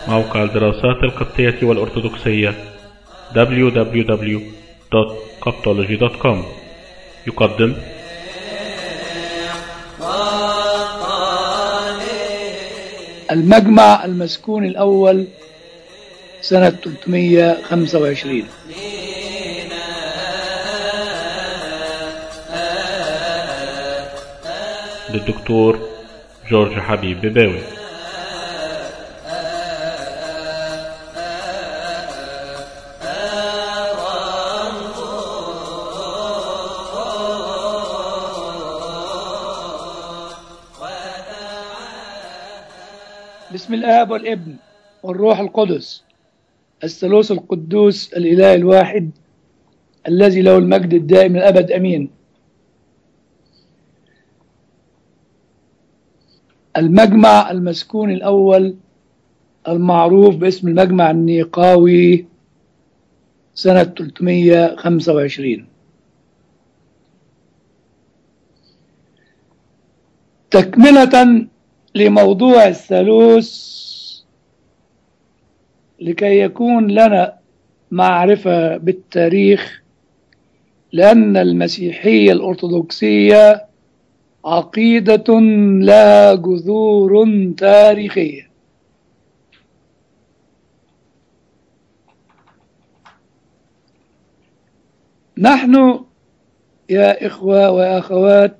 موقع الدراسات القبطية والأرثوذكسية www.coptology.com يقدم المجمع المسكون الأول سنة 325 للدكتور جورج حبيب بباوي بسم الآب والابن والروح القدس الثالوث القدوس الإله الواحد الذي له المجد الدائم الأبد أمين المجمع المسكون الأول المعروف باسم المجمع النيقاوي سنة 325 تكملة لموضوع الثالوث لكي يكون لنا معرفة بالتاريخ لأن المسيحية الأرثوذكسية عقيدة لها جذور تاريخية نحن يا إخوة وأخوات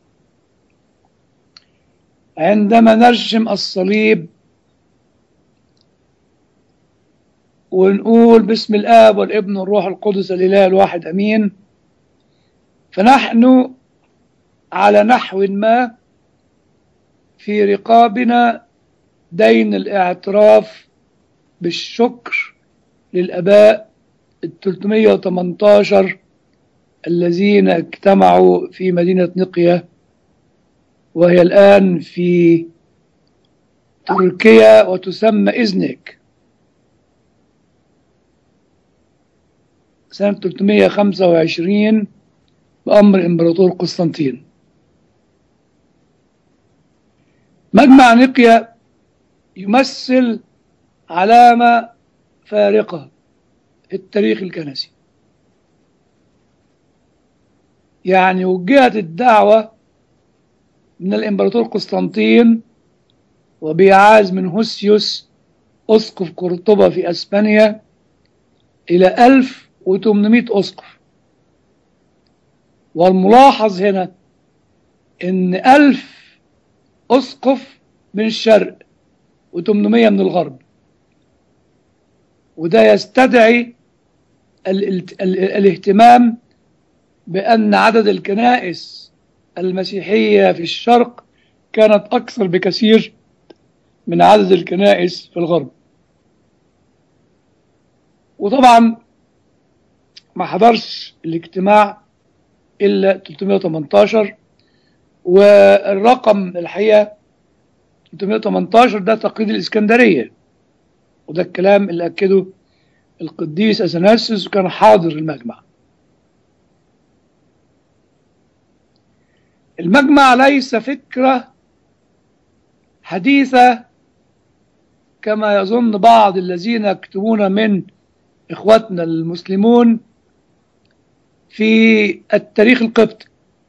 عندما نرسم الصليب ونقول باسم الآب والابن والروح القدس الإله الواحد أمين فنحن على نحو ما في رقابنا دين الاعتراف بالشكر للآباء ال 318 الذين اجتمعوا في مدينة نقية وهي الآن في تركيا وتسمى إزنك سنة 325 بأمر الإمبراطور قسطنطين مجمع نقيا يمثل علامة فارقة في التاريخ الكنسي يعني وجهت الدعوة من الإمبراطور قسطنطين وبإعاز من هوسيوس أسقف قرطبة في أسبانيا إلى 1800 أسقف والملاحظ هنا إن 1000 أسقف من الشرق و800 من الغرب وده يستدعي ال ال ال الاهتمام بأن عدد الكنائس المسيحية في الشرق كانت أكثر بكثير من عدد الكنائس في الغرب وطبعا ما حضرش الاجتماع إلا 318 والرقم الحقيقة 318 ده تقليد الإسكندرية وده الكلام اللي أكده القديس أثناسيوس وكان حاضر المجمع المجمع ليس فكرة حديثة كما يظن بعض الذين يكتبون من إخواتنا المسلمون في التاريخ القبطي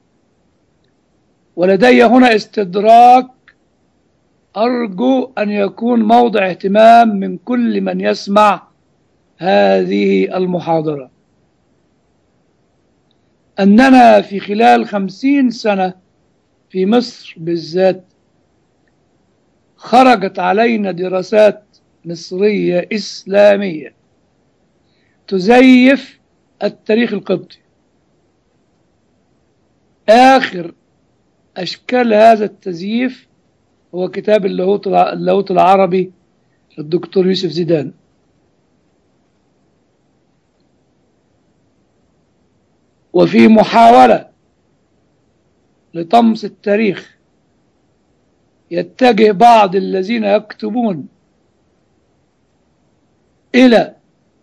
ولدي هنا استدراك أرجو أن يكون موضع اهتمام من كل من يسمع هذه المحاضرة أننا في خلال خمسين سنة في مصر بالذات خرجت علينا دراسات مصرية إسلامية تزيف التاريخ القبطي آخر أشكال هذا التزييف هو كتاب اللاهوت العربي للدكتور يوسف زيدان وفي محاولة لطمس التاريخ يتجه بعض الذين يكتبون إلى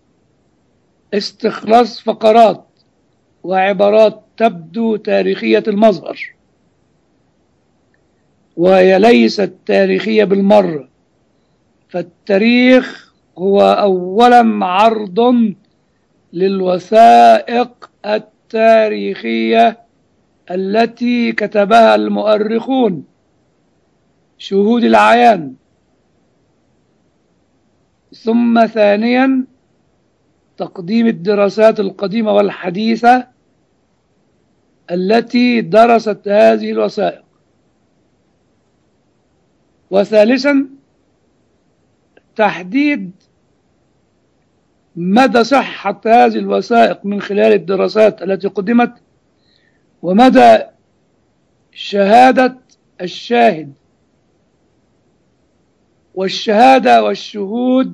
استخلاص فقرات وعبارات تبدو تاريخية المظهر وهي ليست تاريخية بالمرة فالتاريخ هو أولا عرض للوثائق التاريخية التي كتبها المؤرخون شهود العيان ثم ثانيا تقديم الدراسات القديمة والحديثة التي درست هذه الوثائق وثالثا تحديد مدى صحة هذه الوثائق من خلال الدراسات التي قدمت ومدى شهادة الشاهد والشهادة والشهود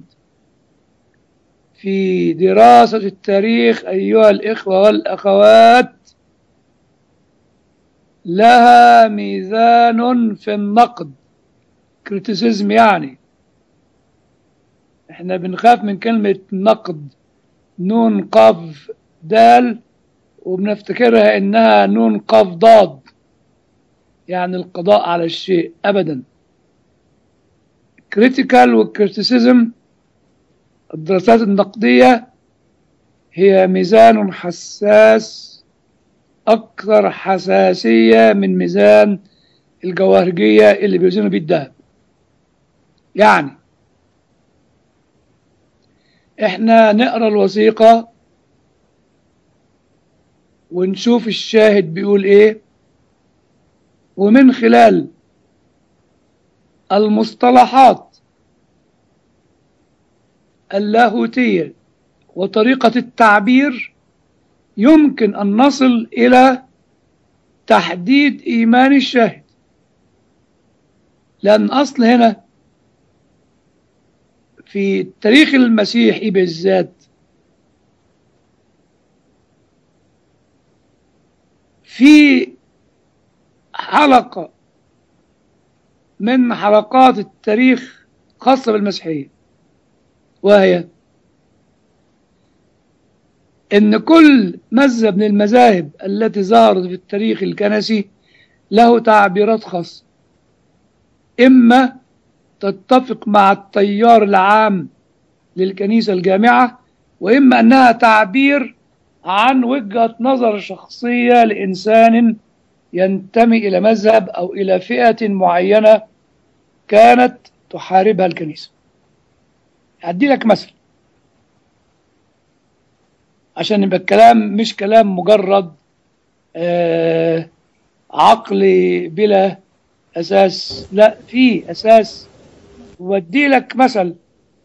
في دراسة التاريخ أيها الإخوة والأخوات لها ميزان في النقد كريتيسيزم يعني احنا بنخاف من كلمة نقد نون قاف دال وبنفتكرها انها نون قاف ضاد يعني القضاء على الشيء ابدا كريتيكال والكريتيسيزم الدراسات النقدية هي ميزان حساس أكثر حساسية من ميزان الجوهرجية اللي بيوزنوا بيه الذهب يعني احنا نقرا الوثيقة ونشوف الشاهد بيقول ايه ومن خلال المصطلحات اللاهوتية وطريقة التعبير يمكن أن نصل إلى تحديد إيمان الشاهد لأن أصل هنا في التاريخ المسيحي بالذات في حلقة من حلقات التاريخ خاصة بالمسيحية وهي ان كل مذهب من المذاهب التي ظهرت في التاريخ الكنسي له تعبيرات خاصة اما تتفق مع التيار العام للكنيسة الجامعة واما انها تعبير عن وجهة نظر شخصية لإنسان ينتمي إلى مذهب أو إلى فئة معينة كانت تحاربها الكنيسة هدي لك مثل عشان يبقى الكلام مش كلام مجرد آه عقلي بلا أساس لا في أساس ودي لك مثل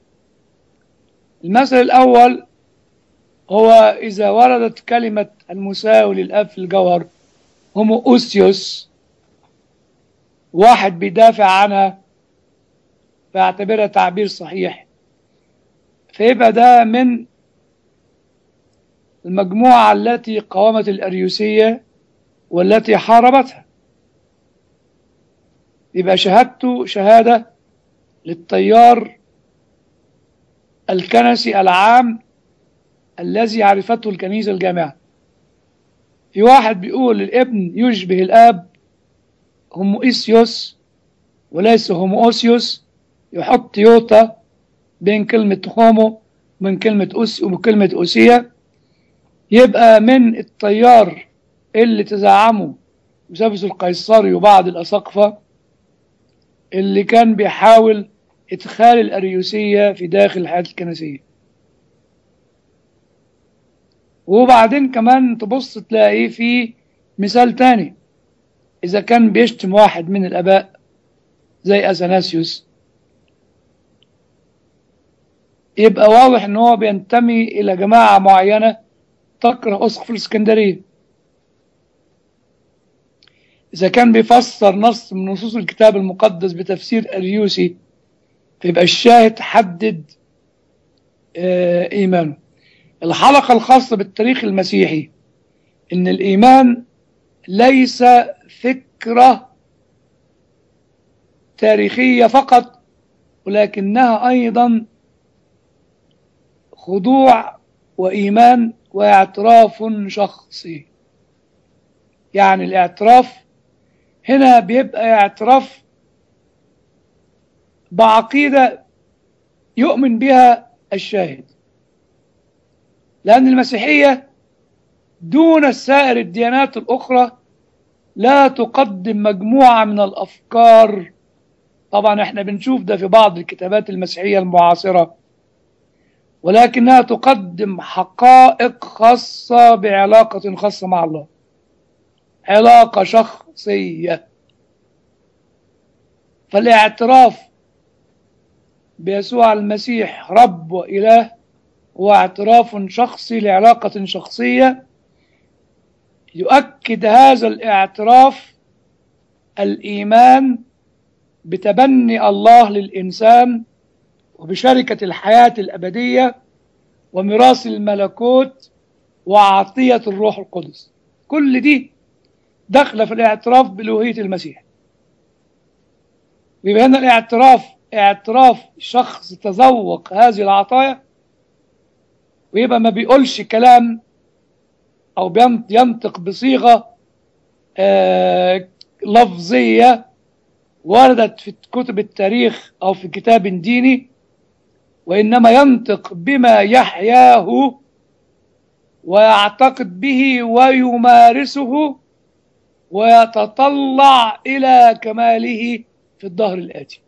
المثل الأول هو إذا وردت كلمة المساوي للأب في الجوهر هم أوسيوس واحد بيدافع عنها فاعتبرها تعبير صحيح فيبقى ده من المجموعة التي قاومت الأريوسية والتي حاربتها يبقى شهادته شهادة للتيار الكنسي العام الذي عرفته الكنيسة الجامعة في واحد بيقول الابن يشبه الآب هوموإسيوس وليس هوموأوسيوس يحط يوتا بين كلمة هومو ومن كلمة أوس وكلمة أوسية يبقى من التيار اللي تزعمه يوسفس القيصري وبعض الأساقفة اللي كان بيحاول إدخال الأريوسية في داخل الحياة الكنسية وبعدين كمان تبص تلاقي في مثال تاني إذا كان بيشتم واحد من الآباء زي أثناسيوس يبقى واضح إن هو بينتمي إلى جماعة معينة تكره أسقف الإسكندرية إذا كان بيفسر نص من نصوص الكتاب المقدس بتفسير أريوسي فيبقى الشاهد حدد آه إيمانه الحلقة الخاصة بالتاريخ المسيحي إن الإيمان ليس فكرة تاريخية فقط ولكنها أيضا خضوع وإيمان واعتراف شخصي يعني الاعتراف هنا بيبقى اعتراف بعقيدة يؤمن بها الشاهد لأن المسيحية دون سائر الديانات الأخرى لا تقدم مجموعة من الأفكار طبعا احنا بنشوف ده في بعض الكتابات المسيحية المعاصرة ولكنها تقدم حقائق خاصة بعلاقة خاصة مع الله علاقة شخصية فالاعتراف بيسوع المسيح رب وإله هو اعتراف شخصي لعلاقة شخصية يؤكد هذا الاعتراف الإيمان بتبني الله للإنسان وبشركة الحياة الأبدية وميراث الملكوت وعطية الروح القدس كل دي داخله في الاعتراف بألوهية المسيح ويبقى هنا الاعتراف اعتراف شخص تذوق هذه العطايا ويبقى ما بيقولش كلام او ينطق بصيغه آه لفظيه وردت في كتب التاريخ او في كتاب ديني وانما ينطق بما يحياه ويعتقد به ويمارسه ويتطلع الى كماله في الظهر الاتي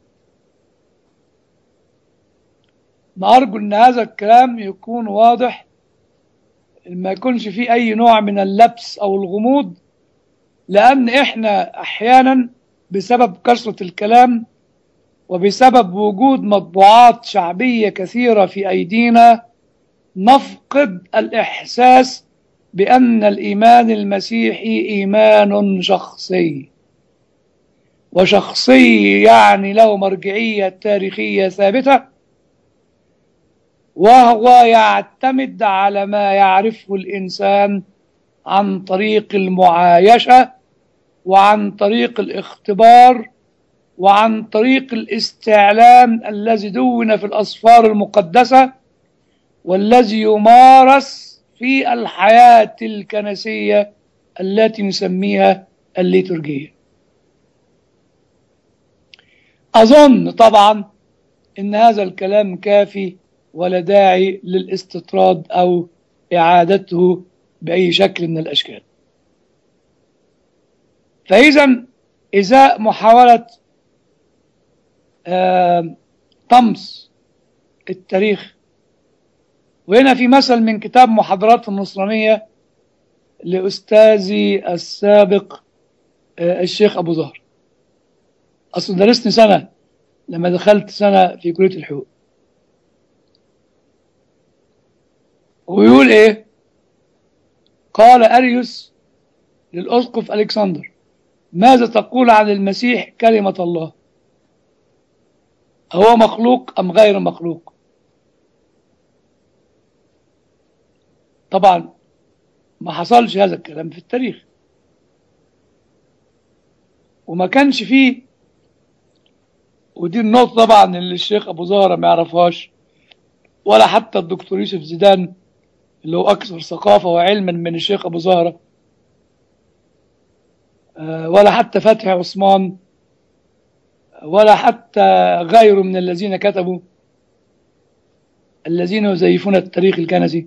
نرجو ان هذا الكلام يكون واضح ما يكونش فيه اي نوع من اللبس او الغموض لان احنا احيانا بسبب كثرة الكلام وبسبب وجود مطبوعات شعبية كثيرة في ايدينا نفقد الاحساس بان الايمان المسيحي ايمان شخصي وشخصي يعني له مرجعية تاريخية ثابتة وهو يعتمد على ما يعرفه الإنسان عن طريق المعايشة وعن طريق الاختبار وعن طريق الاستعلام الذي دون في الأسفار المقدسة والذي يمارس في الحياة الكنسية التي نسميها الليتورجية أظن طبعا إن هذا الكلام كافي ولا داعي للاستطراد أو إعادته بأي شكل من الأشكال فإذا إزاء محاولة آه طمس التاريخ وهنا في مثل من كتاب محاضرات النصرانية لأستاذي السابق آه الشيخ أبو ظهر أصل درسني سنة لما دخلت سنة في كلية الحقوق ويقول ايه قال أريوس للأسقف ألكسندر ماذا تقول عن المسيح كلمة الله هو مخلوق أم غير مخلوق طبعا ما حصلش هذا الكلام في التاريخ وما كانش فيه ودي النقطة طبعا اللي الشيخ أبو زهرة ما يعرفهاش ولا حتى الدكتور يوسف زيدان اللي هو أكثر ثقافة وعلما من الشيخ أبو زهرة ولا حتى فتحي عثمان ولا حتى غيره من الذين كتبوا الذين يزيفون التاريخ الكنسي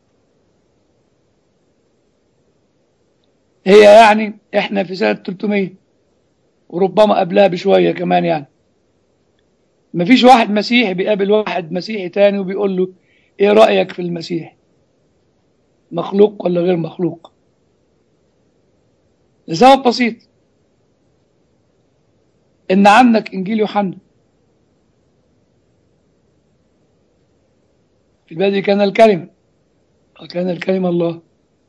هي يعني احنا في سنة 300 وربما قبلها بشوية كمان يعني مفيش واحد مسيحي بيقابل واحد مسيحي تاني وبيقول له ايه رأيك في المسيح مخلوق ولا غير مخلوق لسبب بسيط ان عندك انجيل يوحنا في البدء كان الكلمة وكان الكلمة الله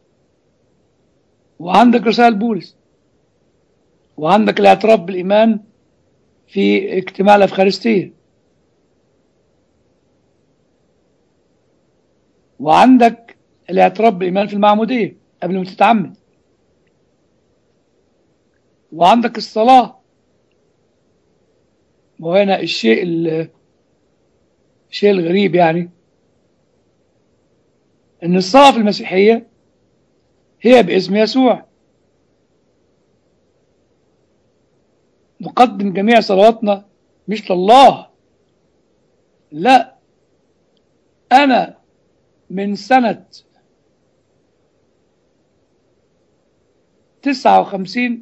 وعندك رسائل بولس وعندك الاعتراف بالإيمان في اجتماع الأفخارستية وعندك الاعتراف بالإيمان في المعمودية قبل ما تتعمد وعندك الصلاة وهنا الشيء الشيء الغريب يعني ان الصلاة في المسيحية هي باسم يسوع نقدم جميع صلواتنا مش لله لا أنا من سنة تسعة وخمسين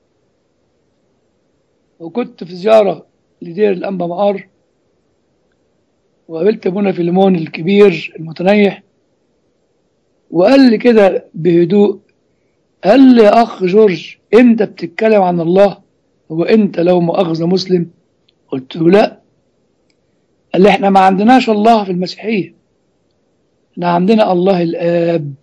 وكنت في زيارة لدير الأنبا مقار وقابلت ابونا فيلمون الكبير المتنيح وقال لي كده بهدوء قال لي يا أخ جورج أنت بتتكلم عن الله هو أنت لو مؤاخذة مسلم قلت له لا قال لي احنا ما عندناش الله في المسيحية احنا عندنا الله الآب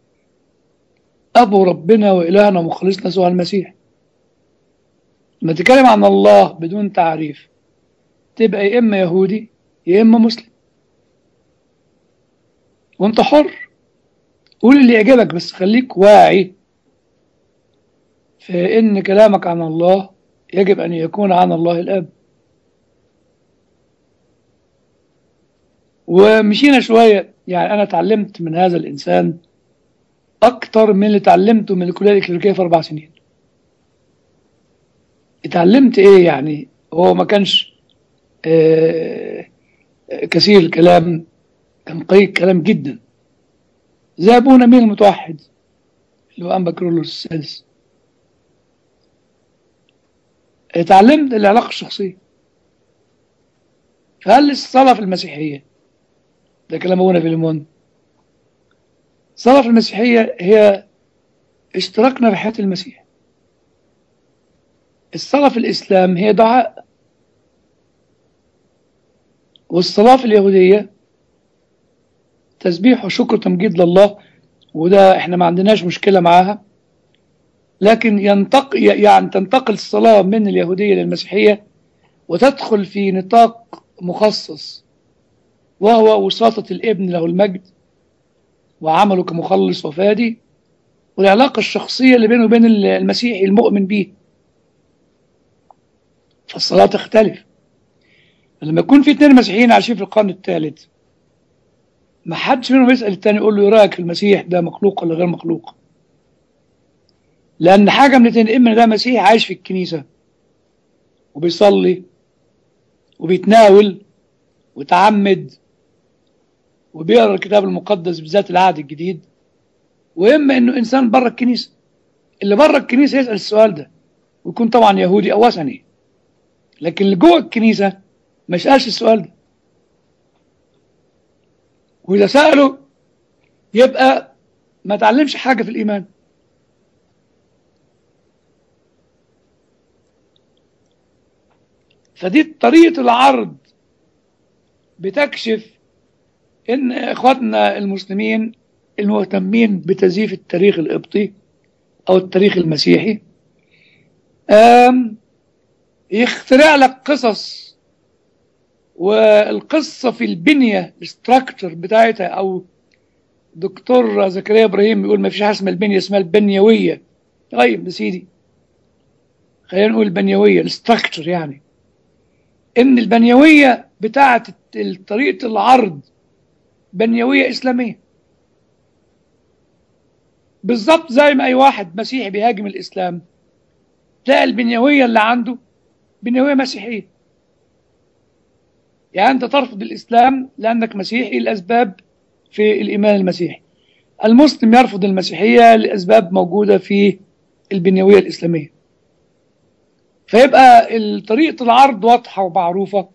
أبو ربنا وإلهنا ومخلصنا سوى المسيح لما تتكلم عن الله بدون تعريف تبقى يا إما يهودي يا إما مسلم وانت حر قول اللي يعجبك بس خليك واعي فإن كلامك عن الله يجب أن يكون عن الله الآب ومشينا شوية يعني أنا اتعلمت من هذا الإنسان أكتر من اللي اتعلمته من الكلية الإكليريكية في أربع سنين اتعلمت إيه يعني هو ما كانش آه كثير الكلام كان قليل الكلام جدا زي أبونا مين المتوحد اللي هو أنبا كرولوس السادس اتعلمت العلاقة الشخصية فهل الصلاة في المسيحية ده كلام أبونا فيلمون الصلاة في المسيحية هي اشتراكنا في حياة المسيح الصلاة في الإسلام هي دعاء والصلاة في اليهودية تسبيح وشكر تمجيد لله وده احنا ما عندناش مشكلة معاها لكن ينتق يعني تنتقل الصلاة من اليهودية للمسيحية وتدخل في نطاق مخصص وهو وساطة الابن له المجد وعمله كمخلص وفادي والعلاقة الشخصية اللي بينه وبين المسيحي المؤمن به فالصلاة تختلف لما يكون في اثنين مسيحيين عايشين في القرن الثالث ما حدش منهم يسأل التاني يقول له ايه رايك في المسيح ده مخلوق ولا غير مخلوق لأن حاجة من الاثنين إما ده مسيحي عايش في الكنيسة وبيصلي وبيتناول وتعمد وبيقرا الكتاب المقدس بالذات العهد الجديد واما انه انسان بره الكنيسه اللي بره الكنيسه يسال السؤال ده ويكون طبعا يهودي او وثني لكن اللي جوه الكنيسه ما يسالش السؤال ده واذا ساله يبقى ما تعلمش حاجه في الايمان فدي طريقه العرض بتكشف ان اخواتنا المسلمين المهتمين بتزييف التاريخ القبطي او التاريخ المسيحي يخترع لك قصص والقصة في البنية الستراكتشر بتاعتها او دكتور زكريا ابراهيم يقول ما فيش حاجة اسمها البنية اسمها البنيوية طيب يا سيدي خلينا نقول البنيوية الستراكتشر يعني ان البنيوية بتاعت طريقة العرض بنيوية إسلامية بالظبط زي ما أي واحد مسيحي بيهاجم الإسلام تلاقي البنيوية اللي عنده بنيوية مسيحية يعني أنت ترفض الإسلام لأنك مسيحي لأسباب في الإيمان المسيحي المسلم يرفض المسيحية لأسباب موجودة في البنيوية الإسلامية فيبقى طريقة العرض واضحة ومعروفة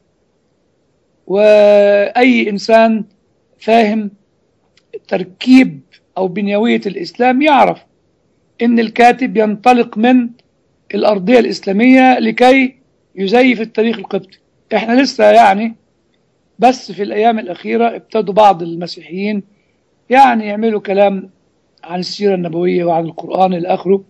وأي إنسان فاهم تركيب أو بنيوية الإسلام يعرف إن الكاتب ينطلق من الأرضية الإسلامية لكي يزيف التاريخ القبطي إحنا لسه يعني بس في الأيام الأخيرة ابتدوا بعض المسيحيين يعني يعملوا كلام عن السيرة النبوية وعن القرآن إلى آخره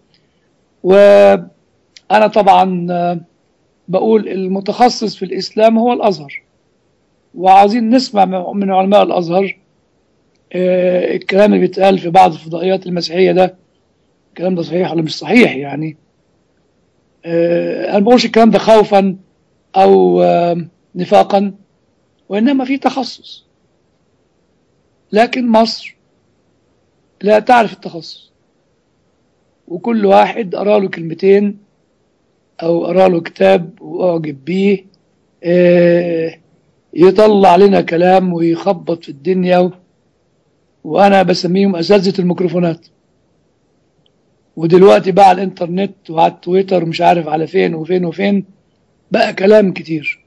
وأنا طبعا بقول المتخصص في الإسلام هو الأزهر وعايزين نسمع من علماء الازهر آه الكلام اللي بيتقال في بعض الفضائيات المسيحيه ده الكلام ده صحيح ولا مش صحيح يعني آه انا ما بقولش الكلام ده خوفا او آه نفاقا وانما في تخصص لكن مصر لا تعرف التخصص وكل واحد قرا له كلمتين او قرا له كتاب واعجب بيه يطلع لنا كلام ويخبط في الدنيا و... وانا بسميهم اساتذه الميكروفونات ودلوقتي بقى على الانترنت وعلى التويتر مش عارف على فين وفين وفين بقى كلام كتير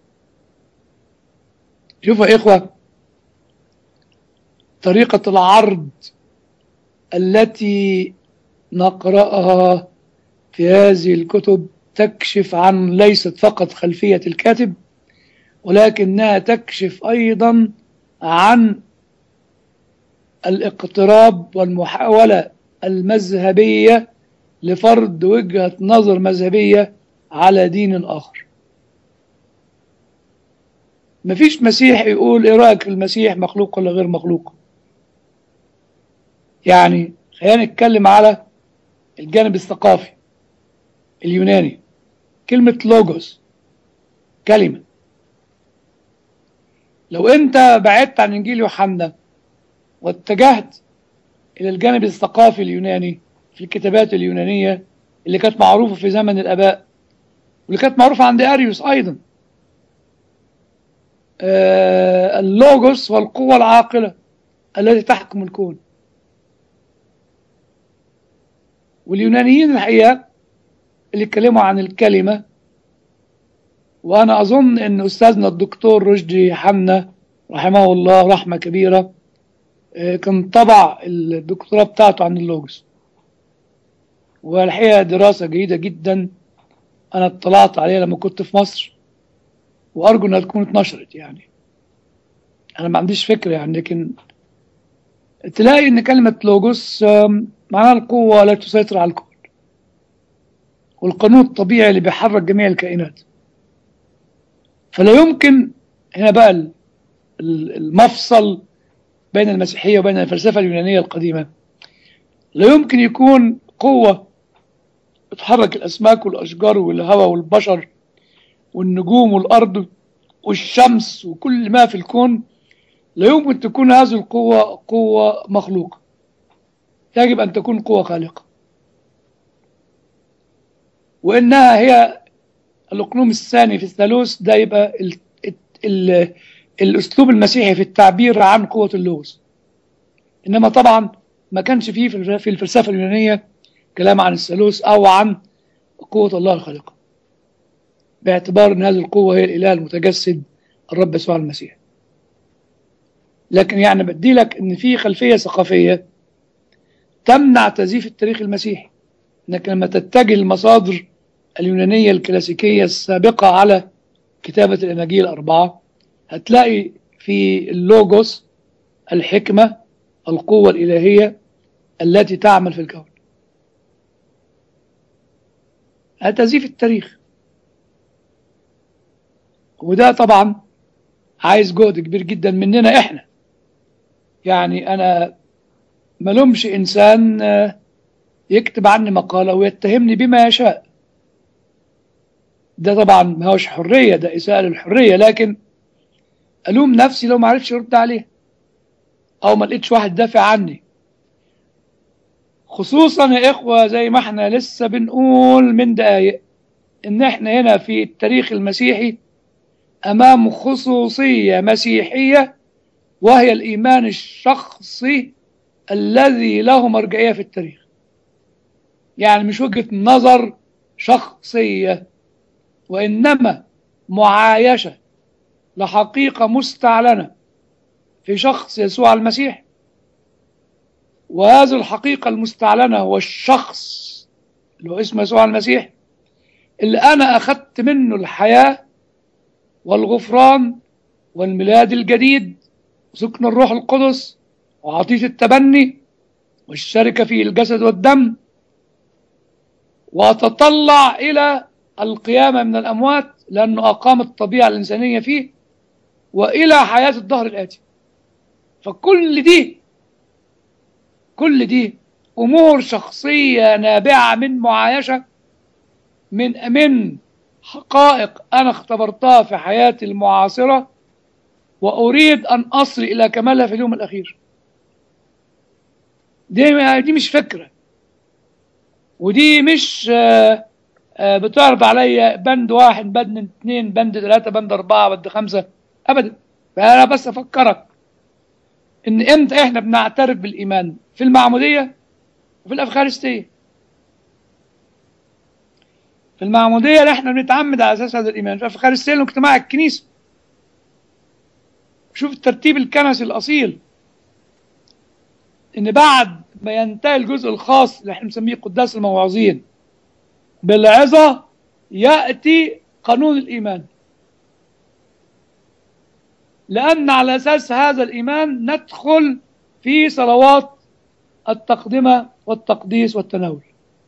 شوفوا يا إخوة طريقة العرض التي نقرأها في هذه الكتب تكشف عن ليست فقط خلفية الكاتب ولكنها تكشف أيضا عن الاقتراب والمحاولة المذهبية لفرض وجهة نظر مذهبية على دين آخر مفيش مسيح يقول ايه رأيك في المسيح مخلوق ولا غير مخلوق يعني خلينا نتكلم على الجانب الثقافي اليوناني كلمة لوجوس كلمة لو انت بعدت عن انجيل يوحنا واتجهت الى الجانب الثقافي اليوناني في الكتابات اليونانية اللي كانت معروفة في زمن الاباء واللي كانت معروفة عند اريوس ايضا آه اللوجوس والقوة العاقلة التي تحكم الكون واليونانيين الحقيقة اللي اتكلموا عن الكلمة وأنا أظن أن أستاذنا الدكتور رشدي حمنة رحمه الله رحمة كبيرة آه كان طبع الدكتوراه بتاعته عن اللوجوس والحقيقة دراسة جيدة جدا أنا اطلعت عليها لما كنت في مصر وأرجو أنها تكون اتنشرت يعني أنا ما عنديش فكرة يعني لكن تلاقي أن كلمة لوجوس معناها القوة التي تسيطر على الكون والقانون الطبيعي اللي بيحرك جميع الكائنات فلا يمكن هنا بقى المفصل بين المسيحية وبين الفلسفة اليونانية القديمة لا يمكن يكون قوة بتحرك الأسماك والأشجار والهواء والبشر والنجوم والأرض والشمس وكل ما في الكون لا يمكن تكون هذه القوة قوة مخلوقة يجب أن تكون قوة خالقة وإنها هي الأقنوم الثاني في الثالوث ده يبقى ال ال الأسلوب المسيحي في التعبير عن قوة اللوز إنما طبعا ما كانش فيه في الفلسفة اليونانية كلام عن الثالوث أو عن قوة الله الخالقة باعتبار أن هذه القوة هي الإله المتجسد الرب يسوع المسيح لكن يعني بدي لك أن في خلفية ثقافية تمنع تزييف التاريخ المسيحي انك لما تتجه المصادر اليونانية الكلاسيكية السابقة على كتابة الأناجيل الأربعة هتلاقي في اللوجوس الحكمة القوة الإلهية التي تعمل في الكون هتزيف التاريخ وده طبعا عايز جهد كبير جدا مننا احنا يعني انا ملومش انسان يكتب عني مقالة ويتهمني بما يشاء ده طبعا ما هوش حرية ده إساءة للحرية لكن ألوم نفسي لو ما عرفش أرد عليه أو ما لقيتش واحد دافع عني خصوصا يا إخوة زي ما احنا لسه بنقول من دقايق إن احنا هنا في التاريخ المسيحي أمام خصوصية مسيحية وهي الإيمان الشخصي الذي له مرجعية في التاريخ يعني مش وجهة نظر شخصية وإنما معايشة لحقيقة مستعلنة في شخص يسوع المسيح وهذه الحقيقة المستعلنة هو الشخص اللي هو اسمه يسوع المسيح اللي أنا أخذت منه الحياة والغفران والميلاد الجديد وسكن الروح القدس وعطية التبني والشركة في الجسد والدم وأتطلع إلى القيامة من الأموات لأنه أقام الطبيعة الإنسانية فيه وإلى حياة الظهر الآتي فكل دي كل دي أمور شخصية نابعة من معايشة من من حقائق أنا اختبرتها في حياتي المعاصرة وأريد أن أصل إلى كمالها في اليوم الأخير دي, دي مش فكرة ودي مش آآ آآ بتعرض عليا بند واحد بند اثنين بند ثلاثة بند أربعة بند خمسة ابدا فانا بس افكرك ان امتى احنا بنعترف بالايمان في المعموديه وفي الافخارستيه في المعموديه اللي احنا بنتعمد على اساس هذا الايمان في الافخارستيه اللي هو اجتماع الكنيسه شوف الترتيب الكنسي الاصيل ان بعد ما ينتهي الجزء الخاص اللي احنا بنسميه قداس الموعظين بالعظه ياتي قانون الايمان لأن على أساس هذا الإيمان ندخل في صلوات التقدمة والتقديس والتناول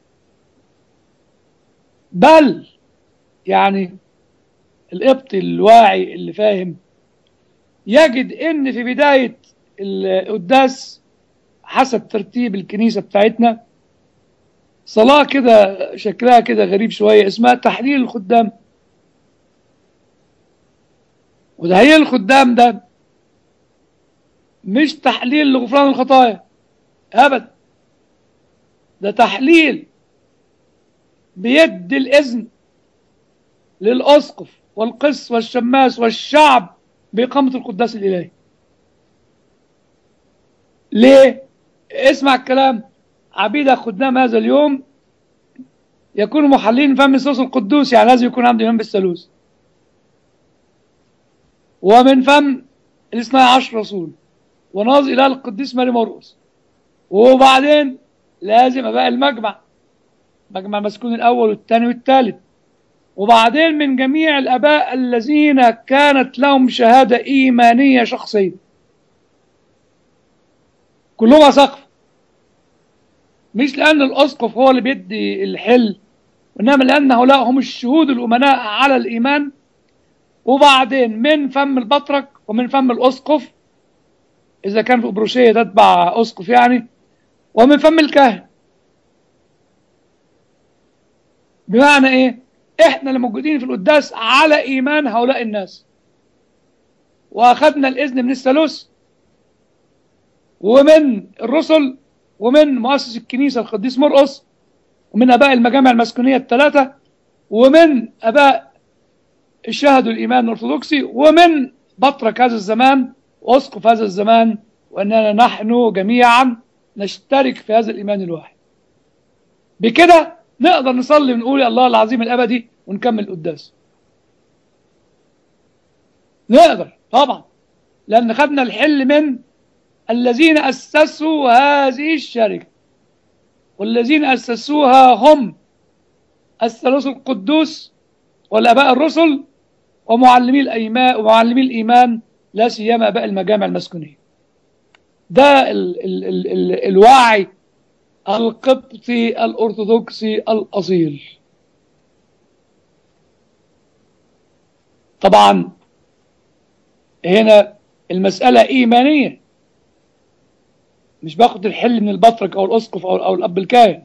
بل يعني القبطي الواعي اللي فاهم يجد ان في بداية القداس حسب ترتيب الكنيسة بتاعتنا صلاة كده شكلها كده غريب شوية اسمها تحليل الخدام وتحليل الخدام ده مش تحليل لغفران الخطايا ابدا ده تحليل بيدي الاذن للاسقف والقس والشماس والشعب باقامه القداس الالهي ليه اسمع الكلام عبيد خدام هذا اليوم يكونوا محلين فم الثالوث القدوس يعني لازم يكون عنده ايمان بالثالوث ومن فم الاثنى عشر رسول وناظر إله القديس ماري مرقس وبعدين لازم أبقى المجمع مجمع المسكون الأول والثاني والثالث وبعدين من جميع الآباء الذين كانت لهم شهادة إيمانية شخصية كلهم سقف مش لأن الأسقف هو اللي بيدي الحل وإنما لأن هؤلاء هم الشهود الأمناء على الإيمان وبعدين من فم البطرك ومن فم الأسقف إذا كان في أبروشية تتبع أسقف يعني ومن فم الكاهن بمعنى إيه؟ إحنا اللي موجودين في القداس على إيمان هؤلاء الناس وأخذنا الإذن من الثالوث ومن الرسل ومن مؤسس الكنيسة القديس مرقس ومن أباء المجامع المسكونية الثلاثة ومن أباء شهدوا الإيمان الأرثوذكسي ومن بطرك هذا الزمان وأسقف هذا الزمان وأننا نحن جميعا نشترك في هذا الإيمان الواحد بكده نقدر نصلي ونقول يا الله العظيم الأبدي ونكمل القداس نقدر طبعا لأن خدنا الحل من الذين أسسوا هذه الشركة والذين أسسوها هم الثالوث القدوس والآباء الرسل ومعلمي الأيمان ومعلمي الإيمان لا سيما آباء المجامع المسكونية ده ال ال ال ال الوعي القبطي الأرثوذكسي الأصيل طبعا هنا المسألة إيمانية مش باخد الحل من البطرك أو الأسقف أو, أو الأب الكاهن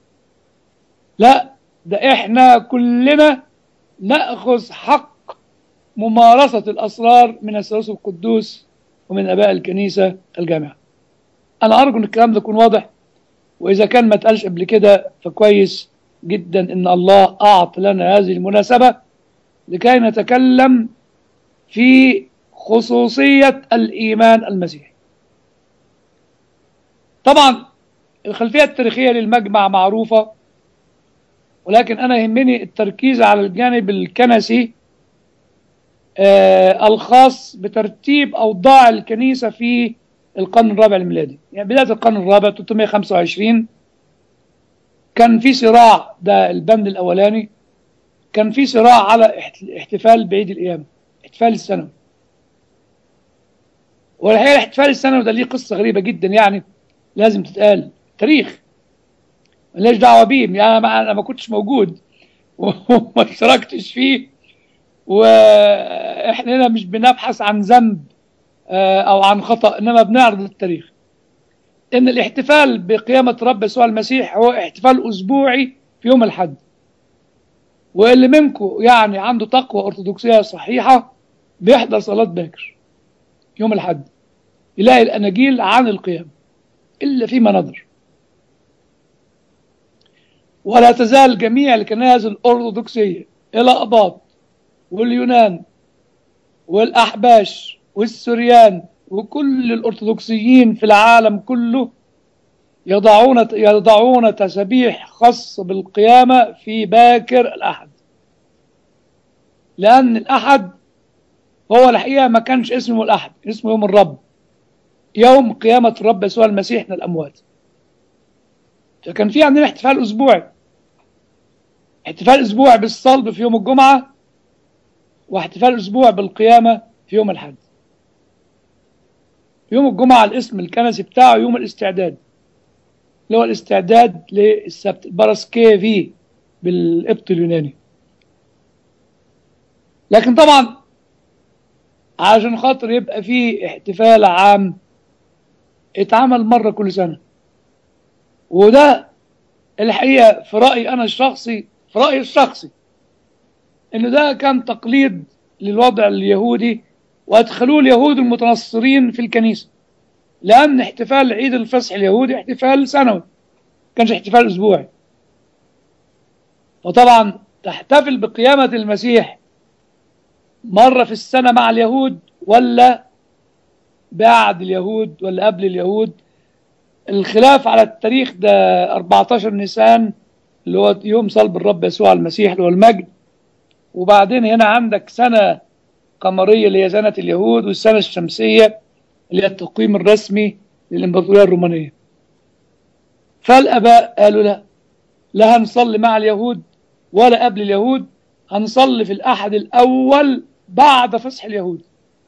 لا ده إحنا كلنا نأخذ حق ممارسة الأسرار من الثالوث القدوس ومن أباء الكنيسة الجامعة أنا أرجو أن الكلام ده يكون واضح وإذا كان ما اتقالش قبل كده فكويس جدا أن الله أعطى لنا هذه المناسبة لكي نتكلم في خصوصية الإيمان المسيحي طبعا الخلفية التاريخية للمجمع معروفة ولكن أنا يهمني التركيز على الجانب الكنسي آه الخاص بترتيب أوضاع الكنيسة في القرن الرابع الميلادي يعني بداية القرن الرابع 325 كان في صراع ده البند الأولاني كان في صراع على احتفال بعيد القيامة احتفال السنوي والحقيقة الاحتفال السنوي ده ليه قصة غريبة جدا يعني لازم تتقال تاريخ ملهاش دعوة بيه يعني أنا ما كنتش موجود وما اشتركتش فيه واحنا هنا مش بنبحث عن ذنب او عن خطأ انما بنعرض التاريخ ان الاحتفال بقيامة رب يسوع المسيح هو احتفال اسبوعي في يوم الحد واللي منكم يعني عنده تقوى ارثوذكسية صحيحة بيحضر صلاة باكر يوم الحد يلاقي الاناجيل عن القيامة الا فيما نظر ولا تزال جميع الكنائس الارثوذكسية الى اباط واليونان والأحباش والسريان وكل الأرثوذكسيين في العالم كله يضعون يضعون تسابيح خاصة بالقيامة في باكر الأحد لأن الأحد هو الحقيقة ما كانش اسمه الأحد اسمه يوم الرب يوم قيامة الرب يسوع المسيح من الأموات فكان في عندنا احتفال أسبوعي احتفال أسبوعي بالصلب في يوم الجمعة واحتفال أسبوع بالقيامة في يوم الحد يوم الجمعة الاسم الكنسي بتاعه يوم الاستعداد اللي هو الاستعداد للسبت الباراسكيفي بالقبط اليوناني لكن طبعا عشان خاطر يبقى فيه احتفال عام اتعمل مرة كل سنة وده الحقيقة في رأيي أنا الشخصي في رأيي الشخصي إن ده كان تقليد للوضع اليهودي وأدخلوه اليهود المتنصرين في الكنيسة لأن احتفال عيد الفصح اليهودي احتفال سنوي كانش احتفال أسبوعي وطبعا تحتفل بقيامة المسيح مرة في السنة مع اليهود ولا بعد اليهود ولا قبل اليهود الخلاف على التاريخ ده 14 نيسان اللي هو يوم صلب الرب يسوع المسيح اللي هو المجد وبعدين هنا عندك سنة قمرية اللي هي سنة اليهود والسنة الشمسية اللي هي التقويم الرسمي للإمبراطورية الرومانية فالآباء قالوا لا لا هنصلي مع اليهود ولا قبل اليهود هنصلي في الأحد الأول بعد فصح اليهود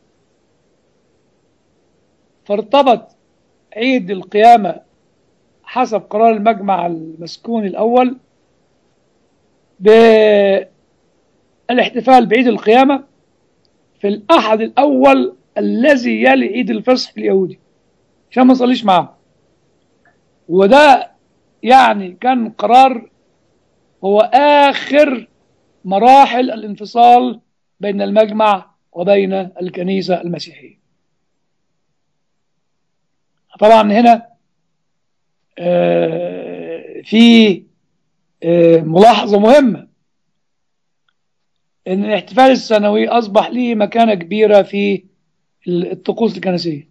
فارتبط عيد القيامة حسب قرار المجمع المسكون الأول بالاحتفال بعيد القيامة في الأحد الأول الذي يلي عيد الفصح اليهودي عشان ما نصليش معاه وده يعني كان قرار هو آخر مراحل الانفصال بين المجمع وبين الكنيسة المسيحية طبعا هنا في ملاحظة مهمة ان الاحتفال السنوي اصبح له مكانة كبيرة في الطقوس الكنسية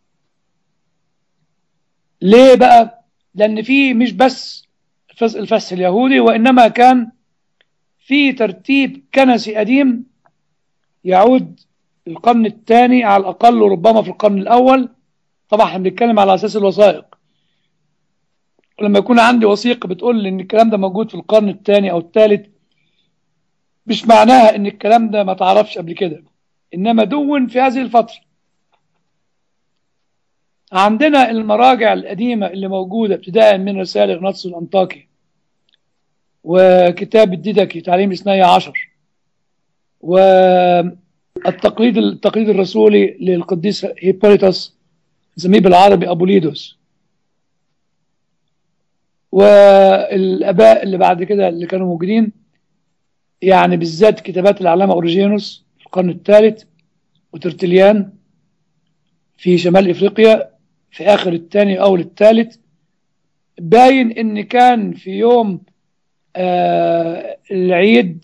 ليه بقى لان في مش بس الفصح اليهودي وانما كان في ترتيب كنسي قديم يعود القرن الثاني على الاقل وربما في القرن الاول طبعا احنا بنتكلم على اساس الوثائق ولما يكون عندي وثيقه بتقول لي ان الكلام ده موجود في القرن الثاني او الثالث مش معناها ان الكلام ده ما تعرفش قبل كده انما دون في هذه الفتره عندنا المراجع القديمه اللي موجوده ابتداء من رسائل اغناطس الانطاكي وكتاب الديدكي تعليم الاثني عشر والتقليد التقليد الرسولي للقديس هيبوليتوس نسميه بالعربي ابوليدوس والاباء اللي بعد كده اللي كانوا موجودين يعني بالذات كتابات العلامه اوريجينوس في القرن الثالث وترتليان في شمال افريقيا في اخر الثاني او الثالث باين ان كان في يوم آه العيد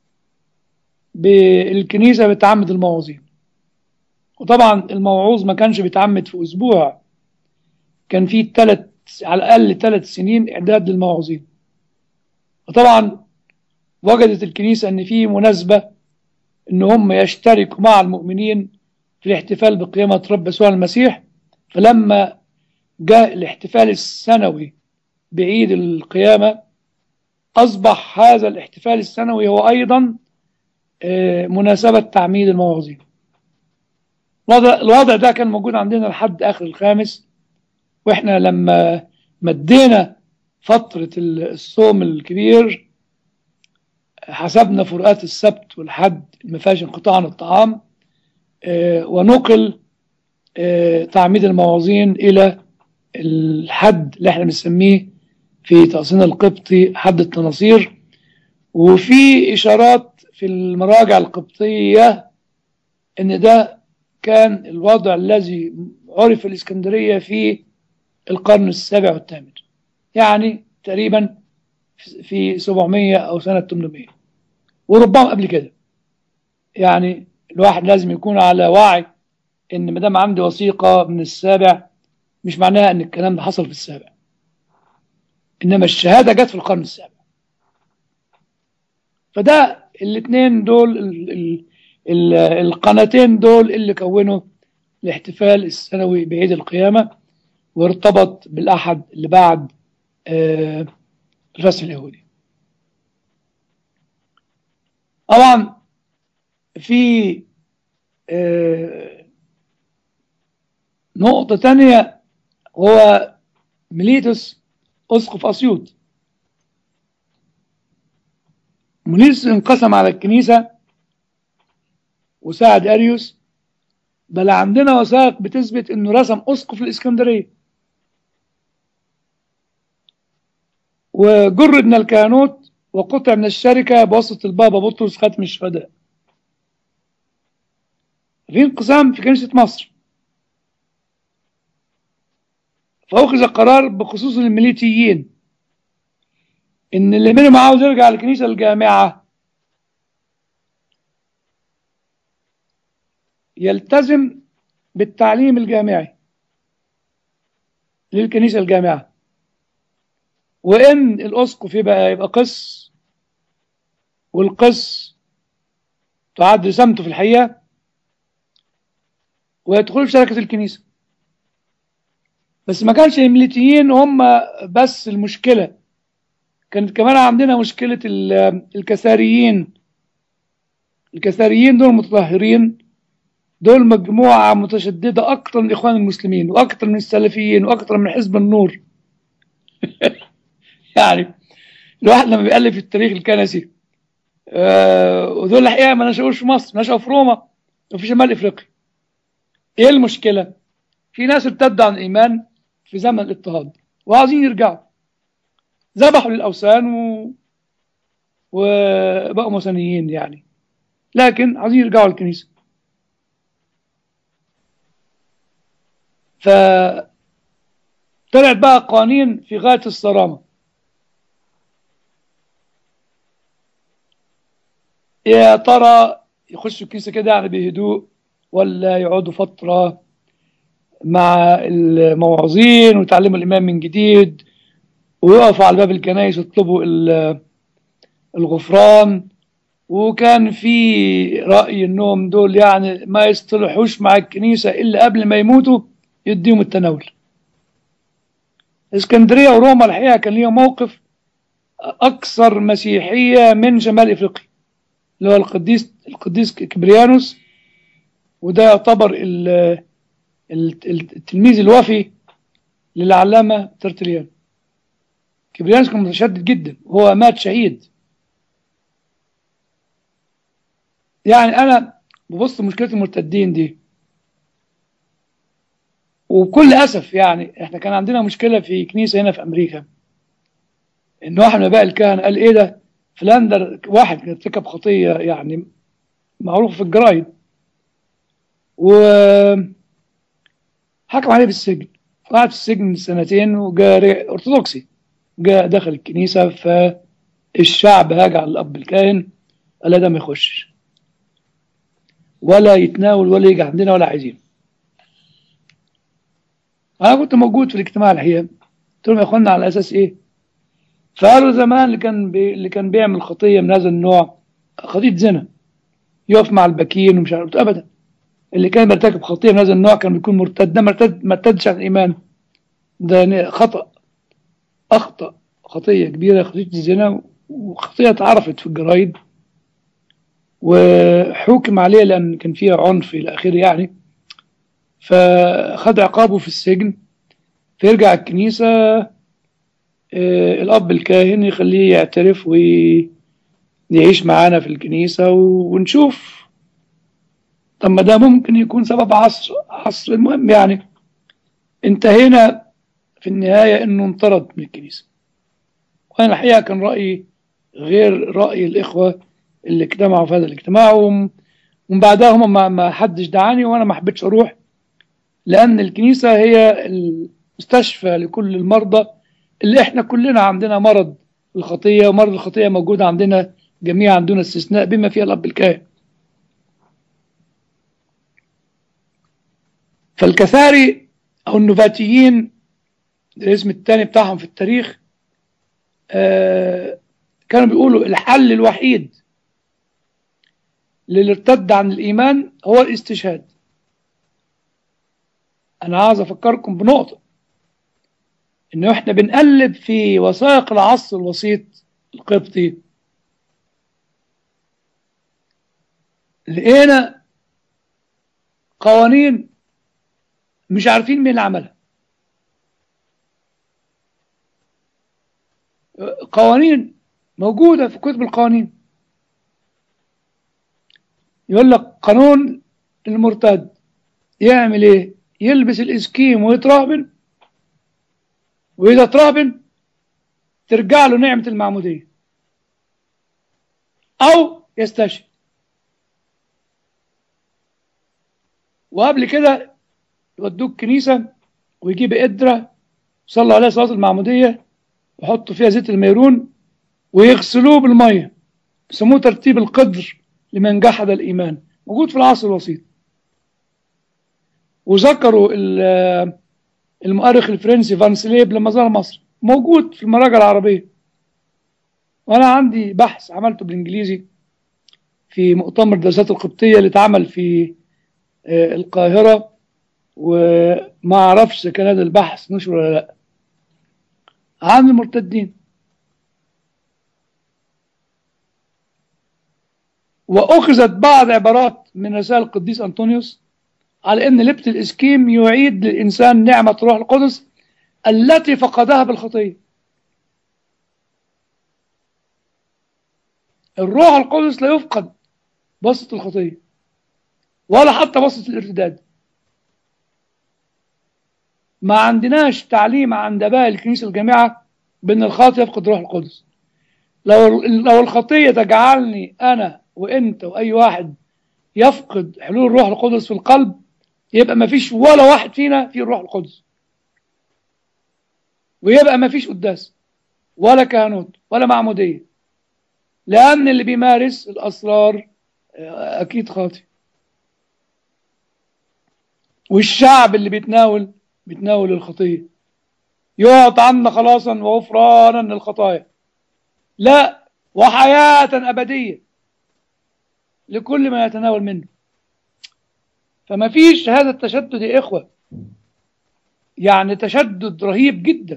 بالكنيسه بتعمد المواعظين وطبعا الموعوظ ما كانش بيتعمد في اسبوع كان في ثلاث على الاقل ثلاث سنين اعداد للمواعظين وطبعا وجدت الكنيسه ان في مناسبه ان هم يشتركوا مع المؤمنين في الاحتفال بقيامه رب يسوع المسيح فلما جاء الاحتفال السنوي بعيد القيامه اصبح هذا الاحتفال السنوي هو ايضا مناسبه تعميد المواعظين الوضع, الوضع ده كان موجود عندنا لحد اخر الخامس واحنا لما مدينا فترة الصوم الكبير حسبنا فروقات السبت والحد ما فيهاش انقطاع عن الطعام اه ونقل اه تعميد المواعظين الى الحد اللي احنا بنسميه في تقسيمنا القبطي حد التناصير وفي اشارات في المراجع القبطيه ان ده كان الوضع الذي عرف في الإسكندرية في القرن السابع والثامن يعني تقريبا في 700 أو سنة 800 وربما قبل كده يعني الواحد لازم يكون على وعي ان ما دام عندي وثيقه من السابع مش معناها ان الكلام ده حصل في السابع انما الشهاده جت في القرن السابع فده الاثنين دول ال ال ال القناتين دول اللي كونوا الاحتفال السنوي بعيد القيامه وارتبط بالاحد اللي بعد آه الفصل اليهودي طبعا في آه نقطة تانية هو ميليتوس أسقف أسيوط ميليتوس انقسم على الكنيسة وساعد أريوس بل عندنا وثائق بتثبت انه رسم اسقف الاسكندريه وجرد من الكهنوت وقطع من الشركه بواسطه البابا بطرس خاتم الشهداء في انقسام في كنيسه مصر فأخذ قرار بخصوص الميليتيين إن اللي منهم عاوز يرجع للكنيسة الجامعة يلتزم بالتعليم الجامعي للكنيسة الجامعة وإن الأسقف يبقى يبقى قس والقس تعد رسامته في الحقيقة ويدخلوا في شركة الكنيسة بس ما كانش الميليتيين هم بس المشكلة كانت كمان عندنا مشكلة الكساريين الكساريين دول متطهرين دول مجموعة متشددة أكثر من الإخوان المسلمين وأكثر من السلفيين وأكثر من حزب النور يعني الواحد لما بيألف التاريخ الكنسي آه ودول الحقيقة ما نشأوش في مصر نشأوا في روما وفي شمال إفريقيا إيه المشكلة؟ في ناس ارتدوا عن الإيمان في زمن الاضطهاد وعايزين يرجعوا ذبحوا للأوثان و... وبقوا مثنيين يعني لكن عايزين يرجعوا الكنيسة ف طلعت بقى قوانين في غاية الصرامة يا ترى يخشوا الكنيسة كده يعني بهدوء ولا يقعدوا فترة مع الموعظين ويتعلموا الإيمان من جديد ويقفوا على باب الكنائس يطلبوا الغفران وكان في رأي انهم دول يعني ما يصطلحوش مع الكنيسة إلا قبل ما يموتوا يديهم التناول اسكندرية وروما الحقيقة كان ليهم موقف أكثر مسيحية من شمال إفريقيا اللي هو القديس القديس كبريانوس وده يعتبر التلميذ الوفي للعلامة ترتليان كبريانوس كان متشدد جدا وهو مات شهيد يعني أنا ببص مشكلة المرتدين دي وبكل أسف يعني إحنا كان عندنا مشكلة في كنيسة هنا في أمريكا إن واحد من آباء الكهنة قال إيه ده فلان ده واحد ارتكب خطية يعني معروف في الجرايد و حكم عليه بالسجن قعد في السجن سنتين وجاء أرثوذكسي جاء دخل الكنيسة فالشعب هاج على الأب الكاهن قال ده ما يخشش ولا يتناول ولا يجي عندنا ولا عايزين أنا كنت موجود في الاجتماع الحقيقة قلت لهم يا إخوانا على أساس إيه؟ فقالوا زمان اللي كان بي... اللي كان بيعمل خطية من هذا النوع خطية زنا يقف مع البكين ومش عارف أبدا اللي كان بيرتكب خطية من هذا النوع كان بيكون مرتد ده مرتد ما ارتدش عن الإيمان ده خطأ أخطأ خطية كبيرة خطية الزنا وخطية اتعرفت في الجرايد وحكم عليه لأن كان فيها عنف إلى آخره يعني فخد عقابه في السجن فيرجع الكنيسة آه الأب الكاهن يخليه يعترف ويعيش معانا في الكنيسة ونشوف طب ما ده ممكن يكون سبب عصر عصر المهم يعني انتهينا في النهاية انه انطرد من الكنيسة وانا الحقيقة كان رأيي غير رأي الإخوة اللي اجتمعوا في هذا الاجتماع ومن بعدها هم ما, ما حدش دعاني وانا ما حبيتش اروح لان الكنيسة هي المستشفى لكل المرضى اللي احنا كلنا عندنا مرض الخطية ومرض الخطية موجود عندنا جميعا دون استثناء بما فيها الأب الكاهن فالكثاري أو النباتيين الاسم الثاني بتاعهم في التاريخ آه كانوا بيقولوا الحل الوحيد للي ارتد عن الإيمان هو الاستشهاد أنا عايز أفكركم بنقطة إنه إحنا بنقلب في وثائق العصر الوسيط القبطي لقينا قوانين مش عارفين مين اللي عملها قوانين موجودة في كتب القوانين يقول لك قانون المرتد يعمل ايه يلبس الاسكيم ويترهبن واذا ترهبن ترجع له نعمة المعمودية او يستشهد وقبل كده يودوك كنيسة ويجيب قدرة يصلوا عليها صلاة المعمودية ويحطوا فيها زيت الميرون ويغسلوه بالمية يسموه ترتيب القدر لمن جحد الإيمان موجود في العصر الوسيط وذكروا المؤرخ الفرنسي فان سليب لما زار مصر موجود في المراجع العربية وأنا عندي بحث عملته بالإنجليزي في مؤتمر الدراسات القبطية اللي اتعمل في القاهرة وما أعرفش كان هذا البحث نشر ولا لا عن المرتدين وأخذت بعض عبارات من رسائل القديس أنطونيوس على أن لبت الإسكيم يعيد للإنسان نعمة روح القدس التي فقدها بالخطية الروح القدس لا يفقد بسط الخطية ولا حتى بسط الارتداد ما عندناش تعليم عند باقي الكنيسة الجامعة بأن الخاطئ يفقد روح القدس لو لو الخطية تجعلني أنا وأنت وأي واحد يفقد حلول الروح القدس في القلب يبقى ما فيش ولا واحد فينا فيه الروح القدس ويبقى ما فيش قداس ولا كهنوت ولا معمودية لأن اللي بيمارس الأسرار أكيد خاطئ والشعب اللي بيتناول بيتناول الخطية يعطى عنا خلاصا وغفرانا للخطايا لا وحياة أبدية لكل ما يتناول منه فما فيش هذا التشدد يا إخوة يعني تشدد رهيب جدا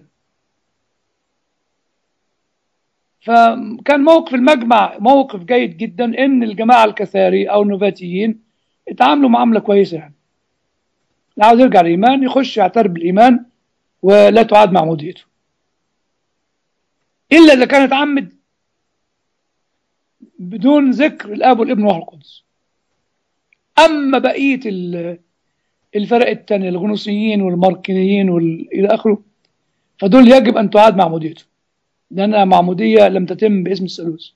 فكان موقف المجمع موقف جيد جدا ان الجماعة الكثاري او النوفاتيين اتعاملوا معاملة كويسة يعني اللي عاوز يرجع الإيمان يخش يعترف بالإيمان ولا تعاد معموديته إلا إذا كان اتعمد بدون ذكر الآب والابن والروح القدس أما بقية الفرق التانية الغنوصيين والماركينيين إلى آخره فدول يجب أن تعاد معموديته لأنها معمودية لم تتم باسم الثالوث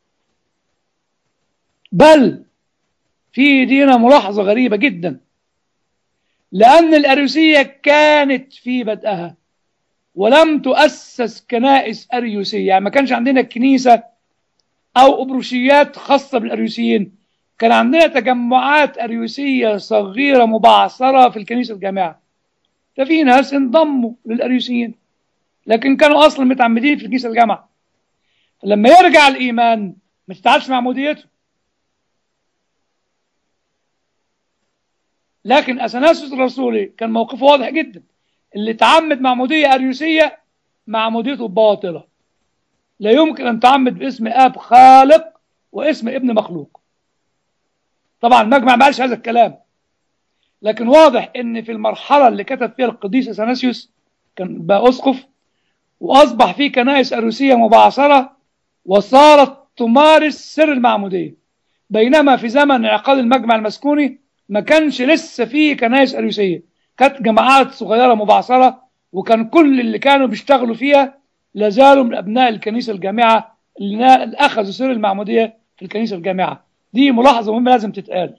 بل في دينا ملاحظة غريبة جدا لأن الأريوسية كانت في بدأها ولم تؤسس كنائس أريوسية يعني ما كانش عندنا كنيسة أو أبروشيات خاصة بالأريوسيين كان عندنا تجمعات أريوسية صغيرة مبعثرة في الكنيسة الجامعة ففي ناس انضموا للأريوسيين لكن كانوا أصلا متعمدين في الكنيسة الجامعة لما يرجع الإيمان ما تتعبش معموديته لكن اثناسيوس الرسولي كان موقفه واضح جدا اللي تعمد معموديه اريوسيه معموديته باطله لا يمكن ان تعمد باسم اب خالق واسم ابن مخلوق طبعا المجمع ما قالش هذا الكلام لكن واضح ان في المرحله اللي كتب فيها القديس اثناسيوس كان بقى اسقف واصبح في كنائس اريوسيه مبعثره وصارت تمارس سر المعموديه بينما في زمن انعقاد المجمع المسكوني ما كانش لسه فيه كنائس أريوسية كانت جماعات صغيرة مبعثرة وكان كل اللي كانوا بيشتغلوا فيها لازالوا من أبناء الكنيسة الجامعة اللي أخذوا سر المعمودية في الكنيسة الجامعة دي ملاحظة مهمة لازم تتقال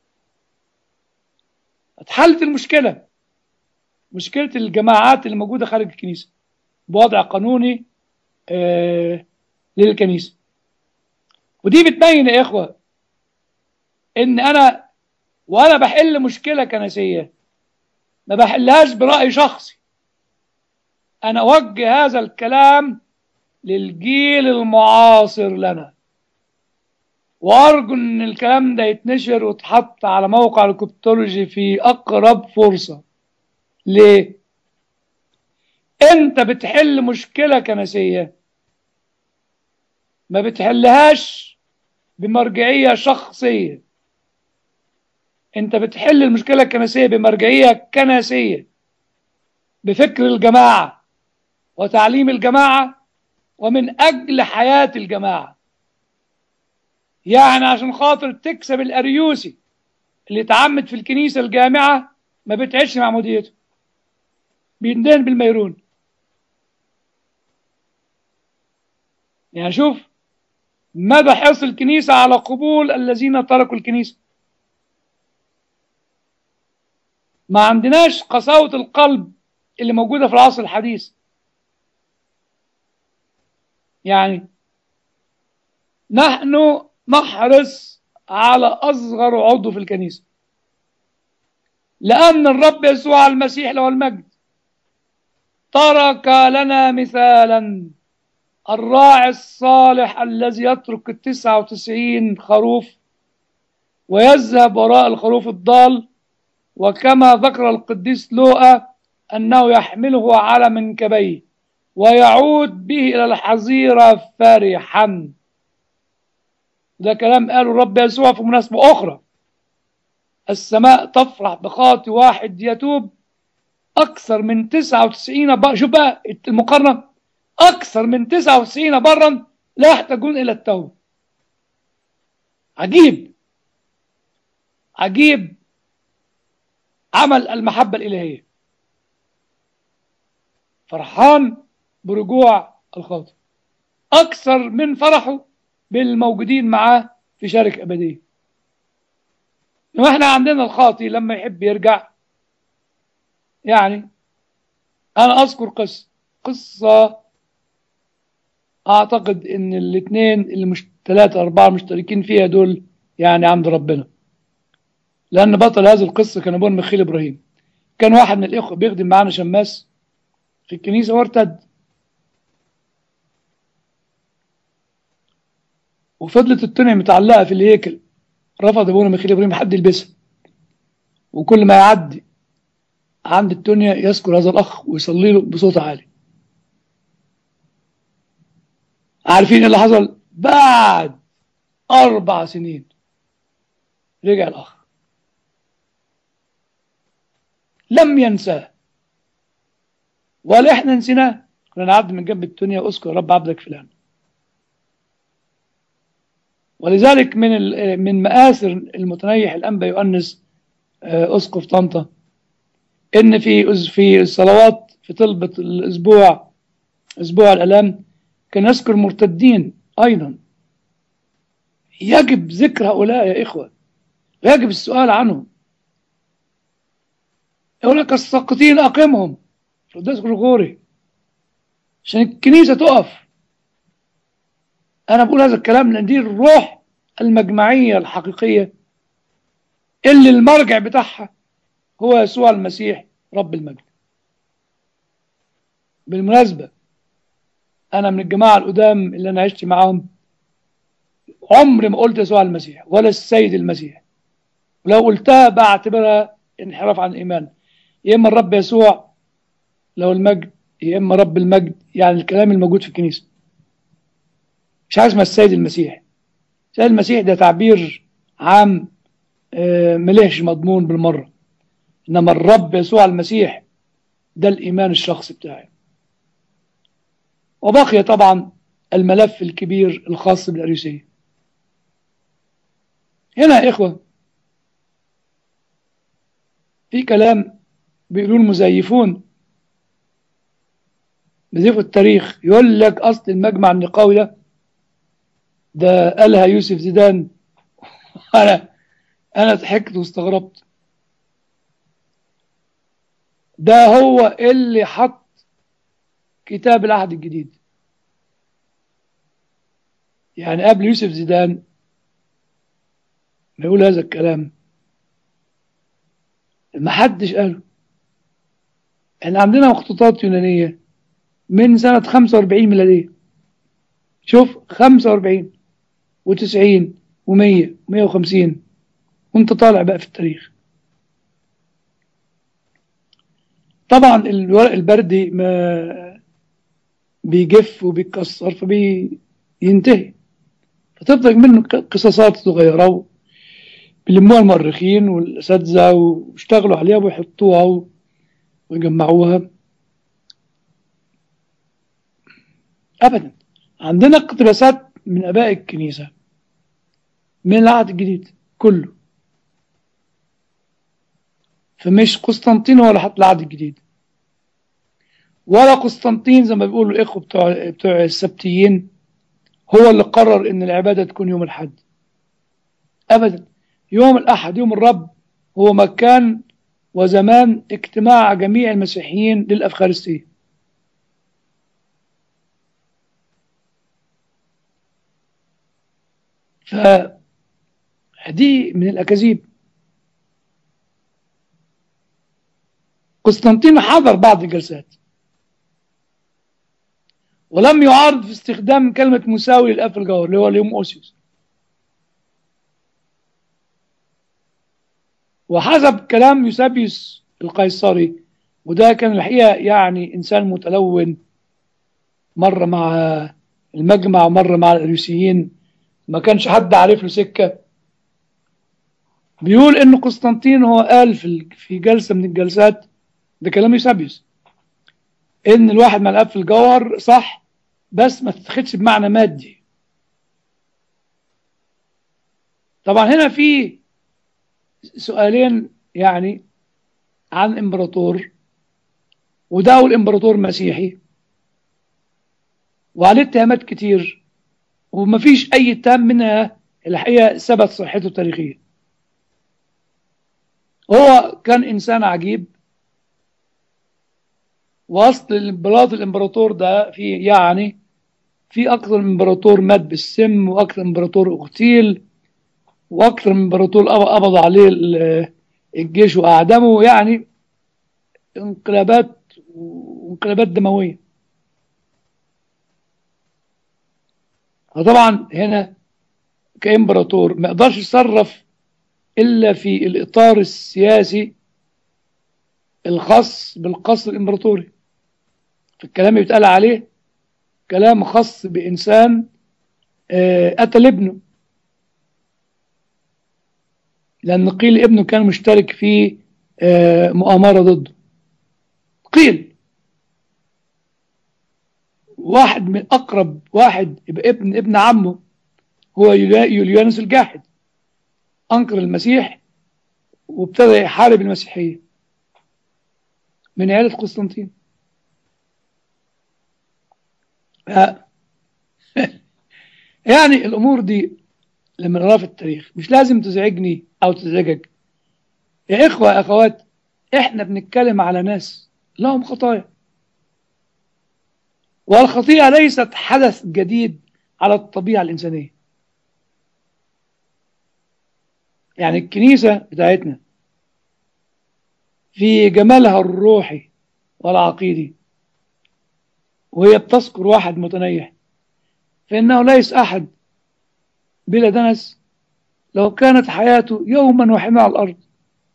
اتحلت المشكلة مشكلة الجماعات اللي موجودة خارج الكنيسة بوضع قانوني آه للكنيسة ودي بتبين يا إخوة إن أنا وانا بحل مشكله كنسيه ما بحلهاش برأي شخصي أنا أوجه هذا الكلام للجيل المعاصر لنا وأرجو أن الكلام ده يتنشر ويتحط على موقع الكوبتولوجي في أقرب فرصة ليه؟ أنت بتحل مشكلة كنسية ما بتحلهاش بمرجعية شخصية أنت بتحل المشكلة الكنسية بمرجعية كنسية بفكر الجماعة وتعليم الجماعة ومن أجل حياة الجماعة يعني عشان خاطر تكسب الأريوسي اللي اتعمد في الكنيسة الجامعة ما بتعيش مع مديته بيندهن بالميرون يعني شوف مدى حرص الكنيسة على قبول الذين تركوا الكنيسة ما عندناش قساوة القلب اللي موجودة في العصر الحديث يعني نحن نحرص على أصغر عضو في الكنيسة لأن الرب يسوع المسيح له المجد ترك لنا مثالا الراعي الصالح الذي يترك التسعة وتسعين خروف ويذهب وراء الخروف الضال وكما ذكر القديس لوقا أنه يحمله على منكبيه ويعود به إلى الحظيرة فرحا ده كلام قاله الرب يسوع في مناسبة أخرى السماء تفرح بخاطي واحد يتوب أكثر من 99 بر... شوف بقى المقارنة أكثر من 99 برا لا يحتاجون إلى التوبة عجيب عجيب عمل المحبة الإلهية فرحان برجوع الخاطئ أكثر من فرحه بالموجودين معاه في شركة أبدية واحنا عندنا الخاطي لما يحب يرجع يعني أنا أذكر قصة قصة أعتقد إن الاثنين اللي مش ثلاثة أربعة مشتركين فيها دول يعني عند ربنا لأن بطل هذه القصة كان أبونا مخيل إبراهيم كان واحد من الإخوة بيخدم معانا شماس في الكنيسة وارتد وفضلت التونية متعلقة في الهيكل رفض أبونا مخيل إبراهيم حد يلبسها وكل ما يعدي عند التونية يذكر هذا الأخ ويصلي له بصوت عالي عارفين اللي حصل بعد أربع سنين رجع الأخ لم ينساه ولا احنا نسيناه كنا نعدي من جنب الدنيا اذكر رب عبدك فلان ولذلك من من مآثر المتنيح الأنبا يؤنس أسقف طنطا إن في في الصلوات في طلبة الأسبوع أسبوع الألام كان يذكر مرتدين أيضا يجب ذكر هؤلاء يا إخوة ويجب السؤال عنهم يقول لك الساقطين أقمهم في القداس غرغوري عشان الكنيسة تقف أنا بقول هذا الكلام لأن دي الروح المجمعية الحقيقية اللي المرجع بتاعها هو يسوع المسيح رب المجد بالمناسبة أنا من الجماعة القدام اللي أنا عشت معاهم عمري ما قلت يسوع المسيح ولا السيد المسيح ولو قلتها بعتبرها انحراف عن الإيمان يا إما الرب يسوع له المجد يا إما رب المجد يعني الكلام الموجود في الكنيسة مش حاجة اسمها السيد المسيح السيد المسيح ده تعبير عام ملهش مضمون بالمرة إنما الرب يسوع المسيح ده الإيمان الشخصي بتاعي وبقي طبعا الملف الكبير الخاص بالأريوسية هنا يا إخوة في كلام بيقولوا المزيفون بيزيفوا التاريخ يقول لك أصل المجمع النقاوي ده ده قالها يوسف زيدان أنا أنا ضحكت واستغربت ده هو اللي حط كتاب العهد الجديد يعني قبل يوسف زيدان ما يقول هذا الكلام ما حدش قاله احنا عندنا مخطوطات يونانية من سنة 45 ميلادية شوف 45 و90 و100 و150 وانت طالع بقى في التاريخ طبعا الورق البردي ما بيجف وبيتكسر فبينتهي فتفضل منه قصصات صغيرة بيلموها المؤرخين والأساتذة واشتغلوا عليها ويحطوها ويجمعوها أبدا عندنا اقتباسات من أباء الكنيسة من العهد الجديد كله فمش قسطنطين ولا حتى العهد الجديد ولا قسطنطين زي ما بيقولوا الإخوة بتوع بتوع السبتيين هو اللي قرر إن العبادة تكون يوم الحد أبدا يوم الأحد يوم الرب هو مكان وزمان اجتماع جميع المسيحيين للأفخارستية فدي من الأكاذيب قسطنطين حضر بعض الجلسات ولم يعارض في استخدام كلمة مساوي للأف الجوهر اللي هو اليوم أوسيوس وحسب كلام يوسابيوس القيصري وده كان الحقيقة يعني إنسان متلون مرة مع المجمع ومرة مع الأريوسيين ما كانش حد عارف له سكة بيقول إن قسطنطين هو قال في في جلسة من الجلسات ده كلام يوسابيوس إن الواحد مع الأب في الجوهر صح بس ما تتخدش بمعنى مادي طبعا هنا في سؤالين يعني عن امبراطور وده الامبراطور مسيحي وعليه اتهامات كتير ومفيش اي اتهام منها الحقيقه ثبت صحته التاريخيه هو كان انسان عجيب واصل البلاط الامبراطور ده في يعني في اكثر من امبراطور مات بالسم واكثر من امبراطور اغتيل واكثر من امبراطور قبض عليه الجيش واعدمه يعني انقلابات وانقلابات دمويه فطبعا هنا كامبراطور ما يقدرش يتصرف الا في الاطار السياسي الخاص بالقصر الامبراطوري فالكلام اللي بيتقال عليه كلام خاص بانسان قتل ابنه لأن قيل ابنه كان مشترك في مؤامرة ضده قيل واحد من أقرب واحد يبقى ابن ابن عمه هو يوليانوس الجاحد أنكر المسيح وابتدى يحارب المسيحية من عيلة قسطنطين يعني الأمور دي لما نقرا في التاريخ مش لازم تزعجني او تزعجك يا اخوه يا اخوات احنا بنتكلم على ناس لهم خطايا والخطيئه ليست حدث جديد على الطبيعه الانسانيه يعني الكنيسه بتاعتنا في جمالها الروحي والعقيدي وهي بتذكر واحد متنيح فانه ليس احد بلا دنس لو كانت حياته يوما واحدا على الأرض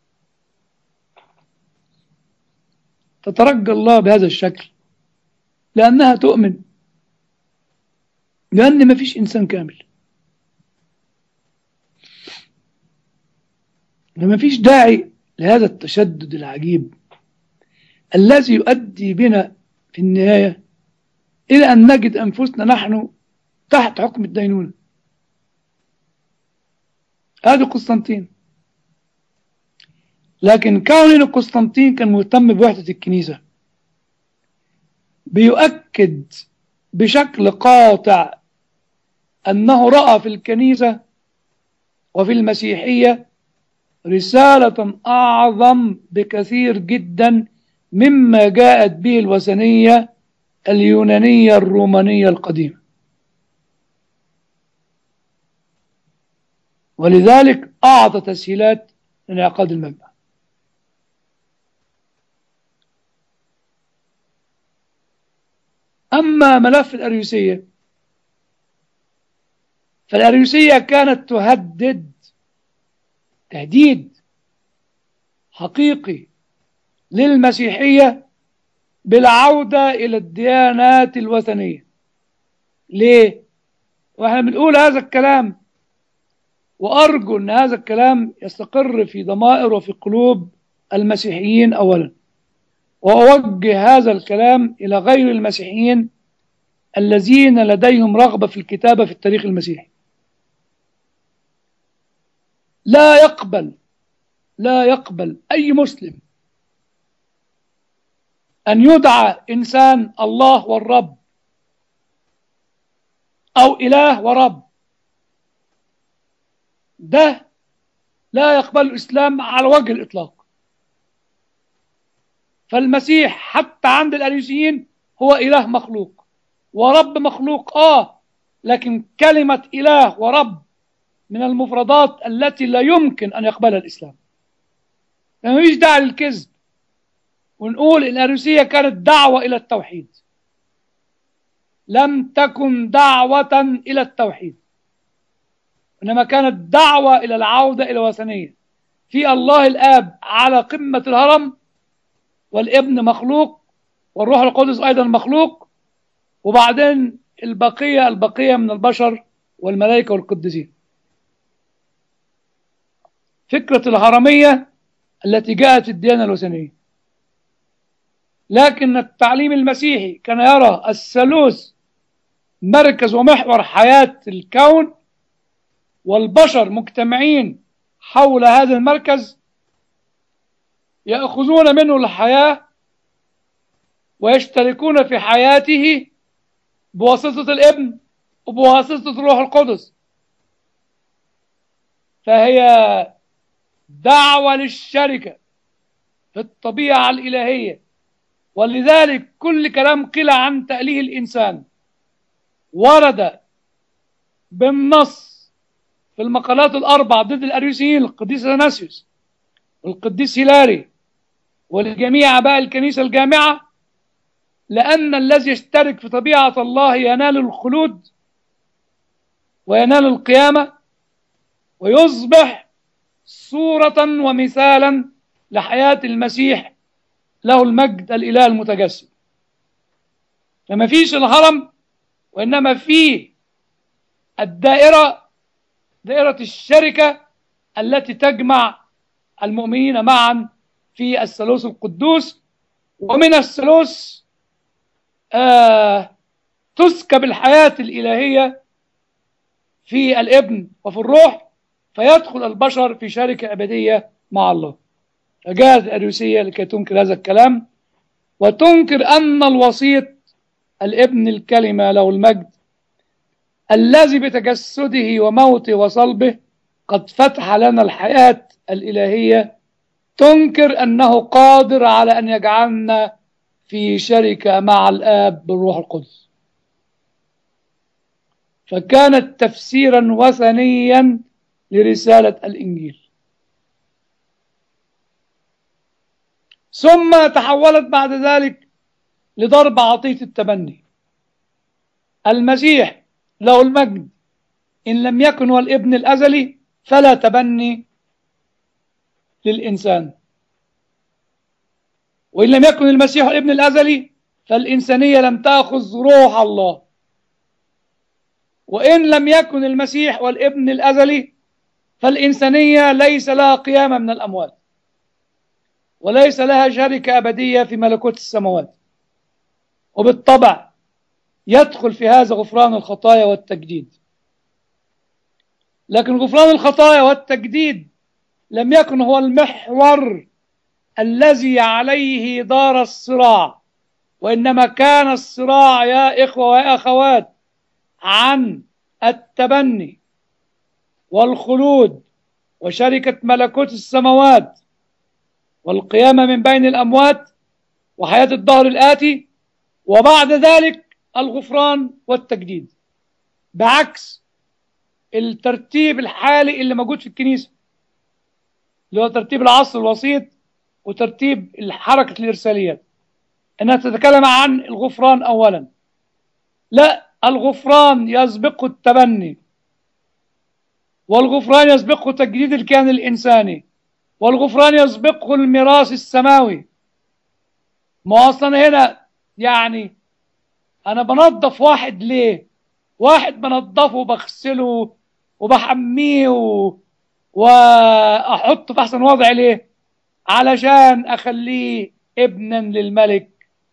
تترجى الله بهذا الشكل لأنها تؤمن لأن ما فيش إنسان كامل ما فيش داعي لهذا التشدد العجيب الذي يؤدي بنا في النهاية إلى أن نجد أنفسنا نحن تحت حكم الدينونة هذا قسطنطين لكن كون ان قسطنطين كان مهتم بوحدة الكنيسة بيؤكد بشكل قاطع أنه رأى في الكنيسة وفي المسيحية رسالة أعظم بكثير جدا مما جاءت به الوثنية اليونانية الرومانية القديمة ولذلك أعطى تسهيلات لانعقاد المجمع أما ملف الأريوسية فالأريوسية كانت تهدد تهديد حقيقي للمسيحية بالعودة إلى الديانات الوثنية ليه؟ واحنا بنقول هذا الكلام وأرجو أن هذا الكلام يستقر في ضمائر وفي قلوب المسيحيين أولا وأوجه هذا الكلام إلى غير المسيحيين الذين لديهم رغبة في الكتابة في التاريخ المسيحي لا يقبل لا يقبل أي مسلم أن يدعى إنسان الله والرب أو إله ورب ده لا يقبل الإسلام على وجه الإطلاق فالمسيح حتى عند الأريوسيين هو إله مخلوق ورب مخلوق آه لكن كلمة إله ورب من المفردات التي لا يمكن أن يقبلها الإسلام ما فيش داعي للكذب ونقول إن الأريوسية كانت دعوة إلى التوحيد لم تكن دعوة إلى التوحيد إنما كانت دعوة إلى العودة إلى الوثنية في الله الآب على قمة الهرم والابن مخلوق والروح القدس أيضا مخلوق وبعدين البقية البقية من البشر والملائكة والقديسين فكرة الهرمية التي جاءت الديانة الوثنية لكن التعليم المسيحي كان يرى الثالوث مركز ومحور حياة الكون والبشر مجتمعين حول هذا المركز يأخذون منه الحياة ويشتركون في حياته بواسطة الابن وبواسطة الروح القدس فهي دعوة للشركة في الطبيعة الإلهية ولذلك كل كلام قيل عن تأليه الإنسان ورد بالنص في المقالات الأربع ضد الأريوسيين القديس أثناسيوس والقديس هيلاري ولجميع آباء الكنيسة الجامعة لأن الذي يشترك في طبيعة الله ينال الخلود وينال القيامة ويصبح صورة ومثالا لحياة المسيح له المجد الإله المتجسد فما فيش الهرم وإنما في الدائرة دائرة الشركة التي تجمع المؤمنين معا في الثالوث القدوس ومن الثالوث آه تسكب الحياة الإلهية في الابن وفي الروح فيدخل البشر في شركة أبدية مع الله فجاءت الأريوسية لكي تنكر هذا الكلام وتنكر أن الوسيط الابن الكلمة له المجد الذي بتجسده وموته وصلبه قد فتح لنا الحياة الإلهية تنكر أنه قادر على أن يجعلنا في شركة مع الآب بالروح القدس فكانت تفسيرا وثنيا لرسالة الإنجيل ثم تحولت بعد ذلك لضرب عطية التبني المسيح له المجد إن لم يكن هو الابن الأزلي فلا تبني للإنسان وإن لم يكن المسيح الابن الأزلي فالإنسانية لم تأخذ روح الله وإن لم يكن المسيح والابن الأزلي فالإنسانية ليس لها قيامة من الأموات وليس لها شركة أبدية في ملكوت السماوات وبالطبع يدخل في هذا غفران الخطايا والتجديد لكن غفران الخطايا والتجديد لم يكن هو المحور الذي عليه دار الصراع وإنما كان الصراع يا إخوة ويا أخوات عن التبني والخلود وشركة ملكوت السماوات والقيامة من بين الأموات وحياة الدهر الآتي وبعد ذلك الغفران والتجديد بعكس الترتيب الحالي اللي موجود في الكنيسة اللي هو ترتيب العصر الوسيط وترتيب حركة الإرساليات إنها تتكلم عن الغفران أولا لا الغفران يسبقه التبني والغفران يسبقه تجديد الكيان الإنساني والغفران يسبقه الميراث السماوي ما أصلا هنا يعني أنا بنظف واحد ليه واحد بنظفه وبغسله وبحميه و... وأحطه في أحسن وضع ليه علشان أخليه ابنا للملك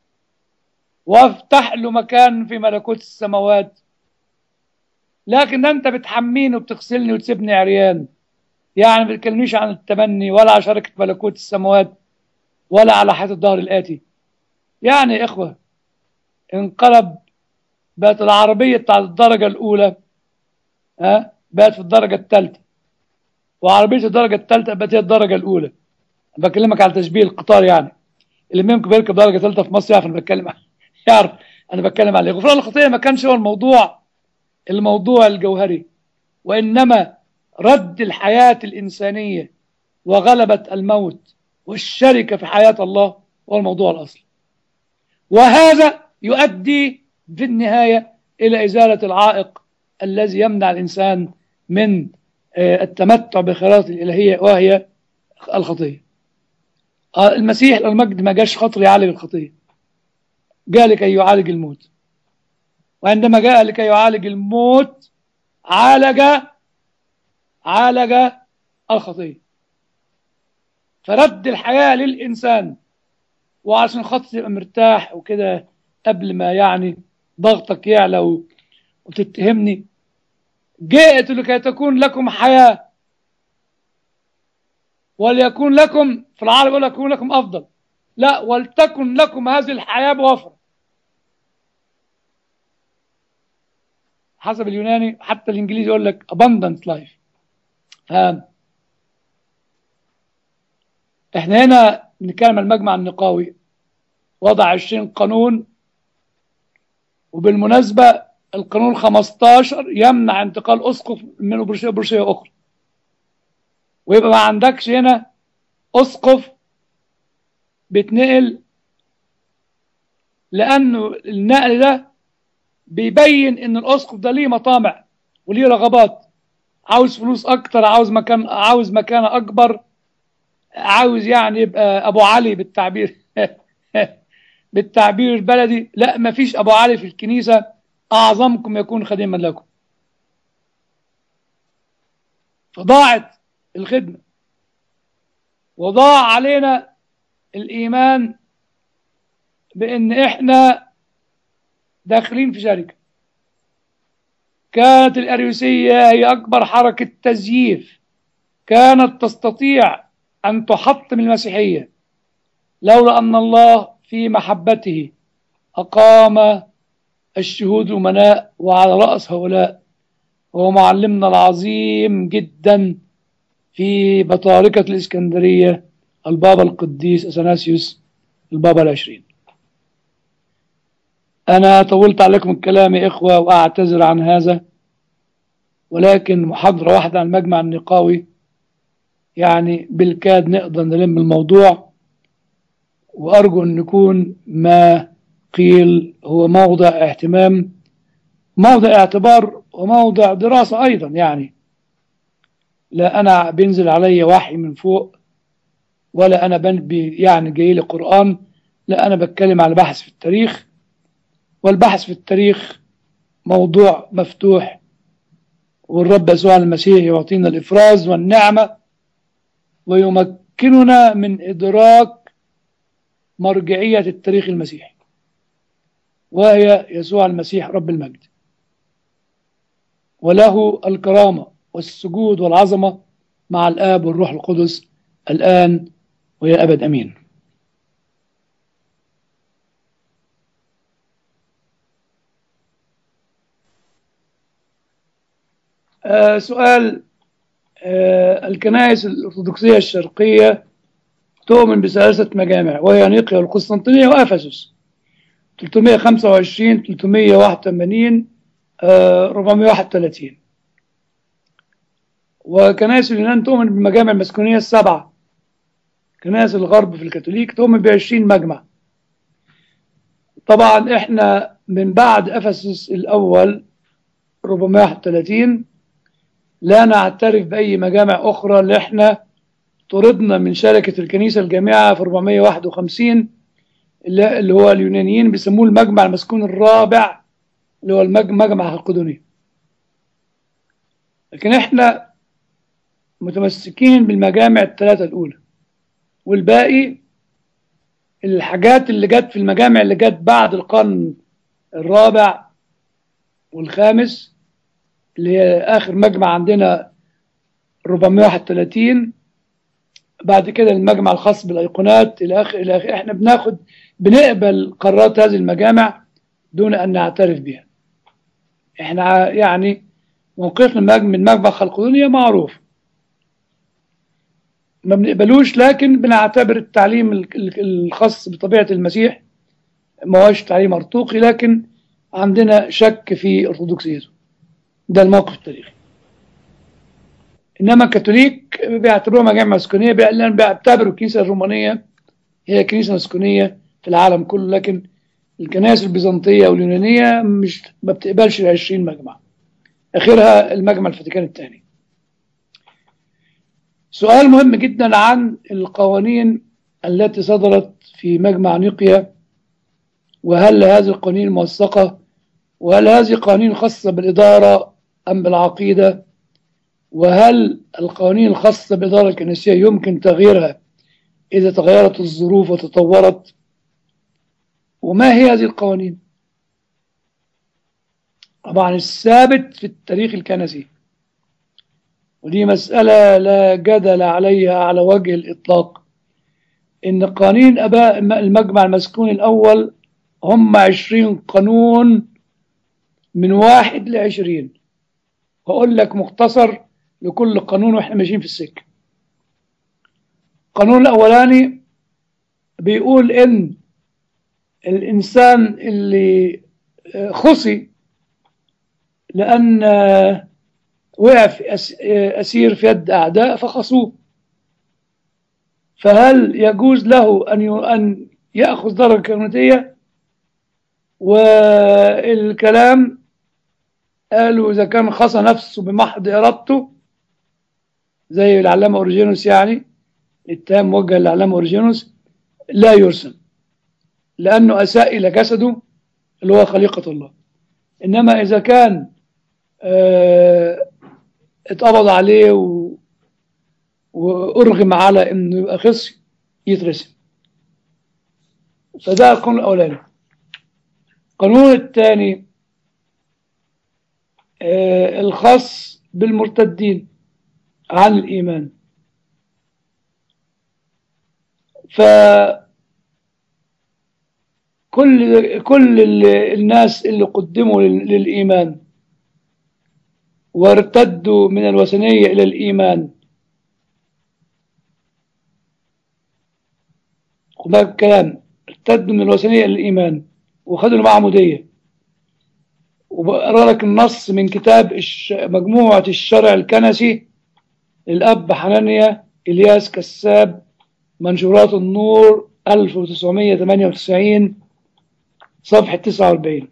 وافتح له مكان في ملكوت السماوات لكن ده انت بتحميني وبتغسلني وتسيبني عريان يعني ما بتكلمنيش عن التبني ولا على شركة ملكوت السماوات ولا على حياة الدهر الآتي يعني يا إخوة انقلب بقت العربية بتاعت الدرجة الأولى ها بقت في الدرجة الثالثة وعربية الدرجة الثالثة بقت هي الدرجة الأولى بكلمك على تشبيه القطار يعني اللي منكم بيركب درجة ثالثة في مصر يعرف أنا بتكلم يعرف أنا بتكلم عليه غفران الخطية ما كانش هو الموضوع الموضوع الجوهري وإنما رد الحياة الإنسانية وغلبة الموت والشركة في حياة الله هو الموضوع الأصلي وهذا يؤدي في النهاية إلى إزالة العائق الذي يمنع الإنسان من التمتع بخيرات الإلهية وهي الخطية المسيح المجد ما جاش خطر يعالج الخطية جاء لكي يعالج الموت وعندما جاء لكي يعالج الموت عالج عالج الخطية فرد الحياة للإنسان وعشان خاطر تبقى مرتاح وكده قبل ما يعني ضغطك يعلى وتتهمني جئت لكي تكون لكم حياة وليكون لكم في العرب يقول لك يكون لكم أفضل لا ولتكن لكم هذه الحياة بوفرة حسب اليوناني حتى الإنجليزي يقول لك abundant life فاهم احنا هنا بنتكلم عن المجمع النقاوي وضع 20 قانون وبالمناسبة القانون 15 يمنع انتقال أسقف من برشية برشية أخرى ويبقى ما عندكش هنا أسقف بيتنقل لأنه النقل ده بيبين إن الأسقف ده ليه مطامع وليه رغبات عاوز فلوس أكتر عاوز مكان عاوز مكانة أكبر عاوز يعني يبقى أبو علي بالتعبير بالتعبير البلدي لا ما فيش أبو علي في الكنيسة أعظمكم يكون خديما لكم فضاعت الخدمة وضاع علينا الإيمان بأن إحنا داخلين في شركة كانت الأريوسية هي أكبر حركة تزييف كانت تستطيع أن تحطم المسيحية لولا أن الله في محبته أقام الشهود الأمناء وعلى رأس هؤلاء هو معلمنا العظيم جدا في بطاركة الإسكندرية البابا القديس أثناسيوس البابا العشرين أنا طولت عليكم الكلام يا إخوة وأعتذر عن هذا ولكن محاضرة واحدة عن المجمع النقاوي يعني بالكاد نقدر نلم الموضوع وأرجو أن يكون ما قيل هو موضع اهتمام موضع اعتبار وموضع دراسة أيضا يعني لا أنا بينزل علي وحي من فوق ولا أنا بنبي يعني جاي لي قرآن لا أنا بتكلم على بحث في التاريخ والبحث في التاريخ موضوع مفتوح والرب يسوع المسيح يعطينا الإفراز والنعمة ويمكننا من إدراك مرجعية التاريخ المسيحي وهي يسوع المسيح رب المجد وله الكرامة والسجود والعظمة مع الآب والروح القدس الآن وإلى أبد أمين آه سؤال آه الكنائس الأرثوذكسية الشرقية تؤمن بثلاثة مجامع وهي نيقيا والقسطنطينية وأفسس 325 381 آه 431 وكنائس اليونان تؤمن بالمجامع المسكونية السبعة كنائس الغرب في الكاثوليك تؤمن ب 20 مجمع طبعا احنا من بعد افسس الاول 431 لا نعترف باي مجامع اخرى اللي احنا طردنا من شركه الكنيسه الجامعه في 451 اللي اللي هو اليونانيين بيسموه المجمع المسكون الرابع اللي هو المجمع القدوني لكن احنا متمسكين بالمجامع الثلاثه الاولى والباقي الحاجات اللي جت في المجامع اللي جت بعد القرن الرابع والخامس اللي هي آخر مجمع عندنا 431 بعد كده المجمع الخاص بالأيقونات إلى آخر إلى آخر إحنا بناخد بنقبل قرارات هذه المجامع دون أن نعترف بها إحنا يعني موقفنا من مجمع خلق الدنيا معروف ما بنقبلوش لكن بنعتبر التعليم الخاص بطبيعة المسيح ما هوش تعليم أرطوقي لكن عندنا شك في أرثوذكسيته ده الموقف التاريخي إنما الكاثوليك بيعتبروها مجامع مسكونية بيعتبروا الكنيسة الرومانية هي كنيسة مسكونية في العالم كله لكن الكنائس البيزنطية واليونانية مش ما بتقبلش ال 20 مجمع آخرها المجمع الفاتيكان الثاني سؤال مهم جدا عن القوانين التي صدرت في مجمع نيقيا وهل هذه القوانين موثقة وهل هذه قوانين خاصة بالإدارة أم بالعقيدة وهل القوانين الخاصة بالإدارة الكنسية يمكن تغييرها إذا تغيرت الظروف وتطورت وما هي هذه القوانين طبعا الثابت في التاريخ الكنسي ودي مسألة لا جدل عليها على وجه الإطلاق إن قوانين أباء المجمع المسكون الأول هم عشرين قانون من واحد لعشرين هقول لك مختصر لكل قانون واحنا ماشيين في السكة القانون الأولاني بيقول إن الإنسان اللي خصي لأن وقع في أسير في يد أعداء فخصوه فهل يجوز له أن أن يأخذ درجة كهنوتية والكلام قالوا إذا كان خصى نفسه بمحض إرادته زي العلامة أوريجينوس يعني الاتهام موجه للعلامة أوريجينوس لا يرسم لأنه أساء إلى جسده اللي هو خليقة الله إنما إذا كان اه اتقبض عليه و... وأرغم على إنه يبقى خصي يترسم فده القانون الأولاني القانون الثاني آه الخاص بالمرتدين عن الإيمان ف كل كل الناس اللي قدموا للإيمان وارتدوا من الوثنية إلى الإيمان خد الكلام ارتدوا من الوثنية إلى الإيمان وخدوا المعمودية وبقرا لك النص من كتاب الش... مجموعة الشرع الكنسي للأب حنانيا إلياس كساب منشورات النور 1998 صفحة 49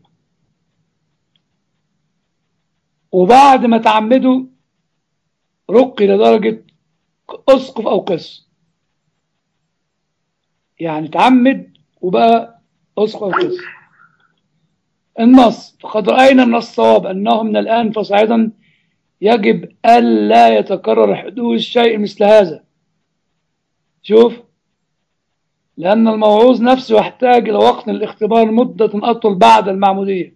وبعد ما تعمدوا رقي لدرجة أسقف أو قس يعني تعمد وبقى أسقف أو قس النص فقد رأينا من الصواب أنه من الآن فصاعدا يجب ألا يتكرر حدوث شيء مثل هذا شوف لأن الموعوظ نفسه يحتاج إلى وقت للاختبار مدة أطول بعد المعمودية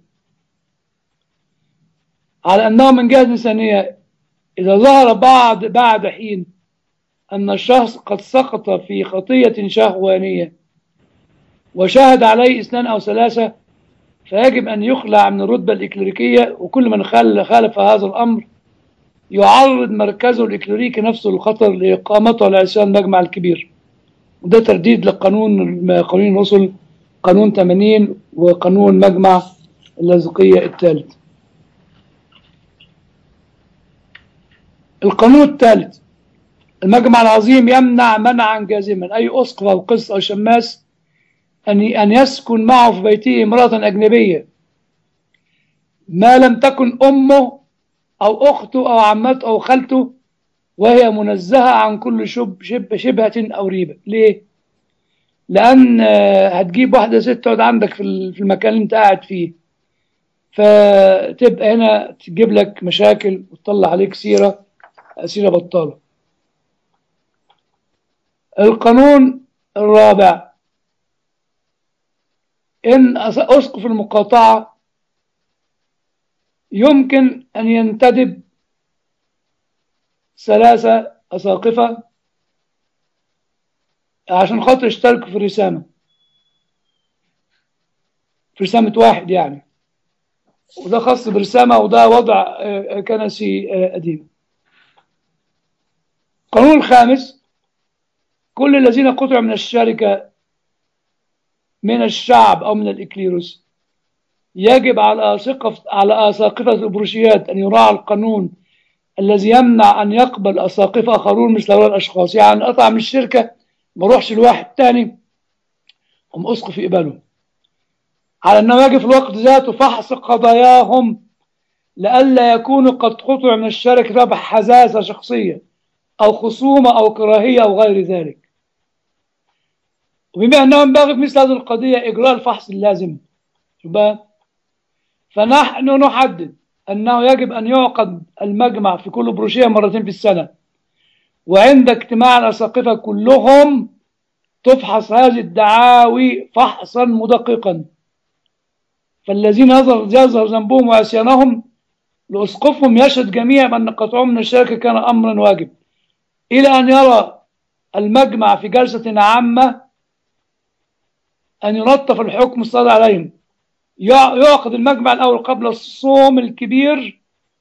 على أنه من جهة إنسانية إذا ظهر بعد بعد حين أن الشخص قد سقط في خطية شهوانية وشاهد عليه اثنان أو ثلاثة فيجب أن يخلع من الرتبة الإكليريكية وكل من خالف هذا الأمر يعرض مركزه الإكليريكي نفسه للخطر لإقامته على عصيان المجمع الكبير وده ترديد لقانون قانون الرسل قانون 80 وقانون مجمع اللاذقية الثالث القانون الثالث المجمع العظيم يمنع منعا جازما أي أسقف أو قس أو شماس أن أن يسكن معه في بيته امرأة أجنبية ما لم تكن أمه أو أخته أو عمته أو خالته وهي منزهة عن كل شب شب شبهة أو ريبة ليه؟ لأن آه، هتجيب واحدة ست تقعد عندك في ال- في المكان اللي أنت قاعد فيه فتبقى هنا تجيب لك مشاكل وتطلع عليك سيرة سيرة بطالة القانون الرابع إن أس- أسقف المقاطعة يمكن أن ينتدب ثلاثة أساقفة عشان خاطر يشتركوا في الرسامة في رسامة واحد يعني وده خاص برسامة وده وضع آه، كنسي آه، قديم القانون الخامس كل الذين قطعوا من الشركة من الشعب أو من الإكليروس يجب على أسقف على أساقفة البروشيات أن يراعى القانون الذي يمنع أن يقبل أساقفة آخرون مثل هؤلاء الأشخاص يعني قطع من الشركة ما اروحش لواحد تاني هم أسقف يقبله على أنه يجب في الوقت ذاته فحص قضاياهم لئلا يكونوا قد قطعوا من الشركة ربح حزازة شخصية أو خصومة أو كراهية أو غير ذلك وبما أنه ينبغي في مثل هذه القضية إجراء الفحص اللازم شوف بقى فنحن نحدد أنه يجب أن يعقد المجمع في كل بروشية مرتين في السنة وعند اجتماع الأساقفة كلهم تفحص هذه الدعاوي فحصا مدققا فالذين يظهر يظهر ذنبهم وعصيانهم لأسقفهم يشهد جميعا أن قطعهم من الشركة كان أمرا واجب إلى أن يرى المجمع في جلسة عامة أن يلطف الحكم الصادر عليهم يع- يعقد المجمع الأول قبل الصوم الكبير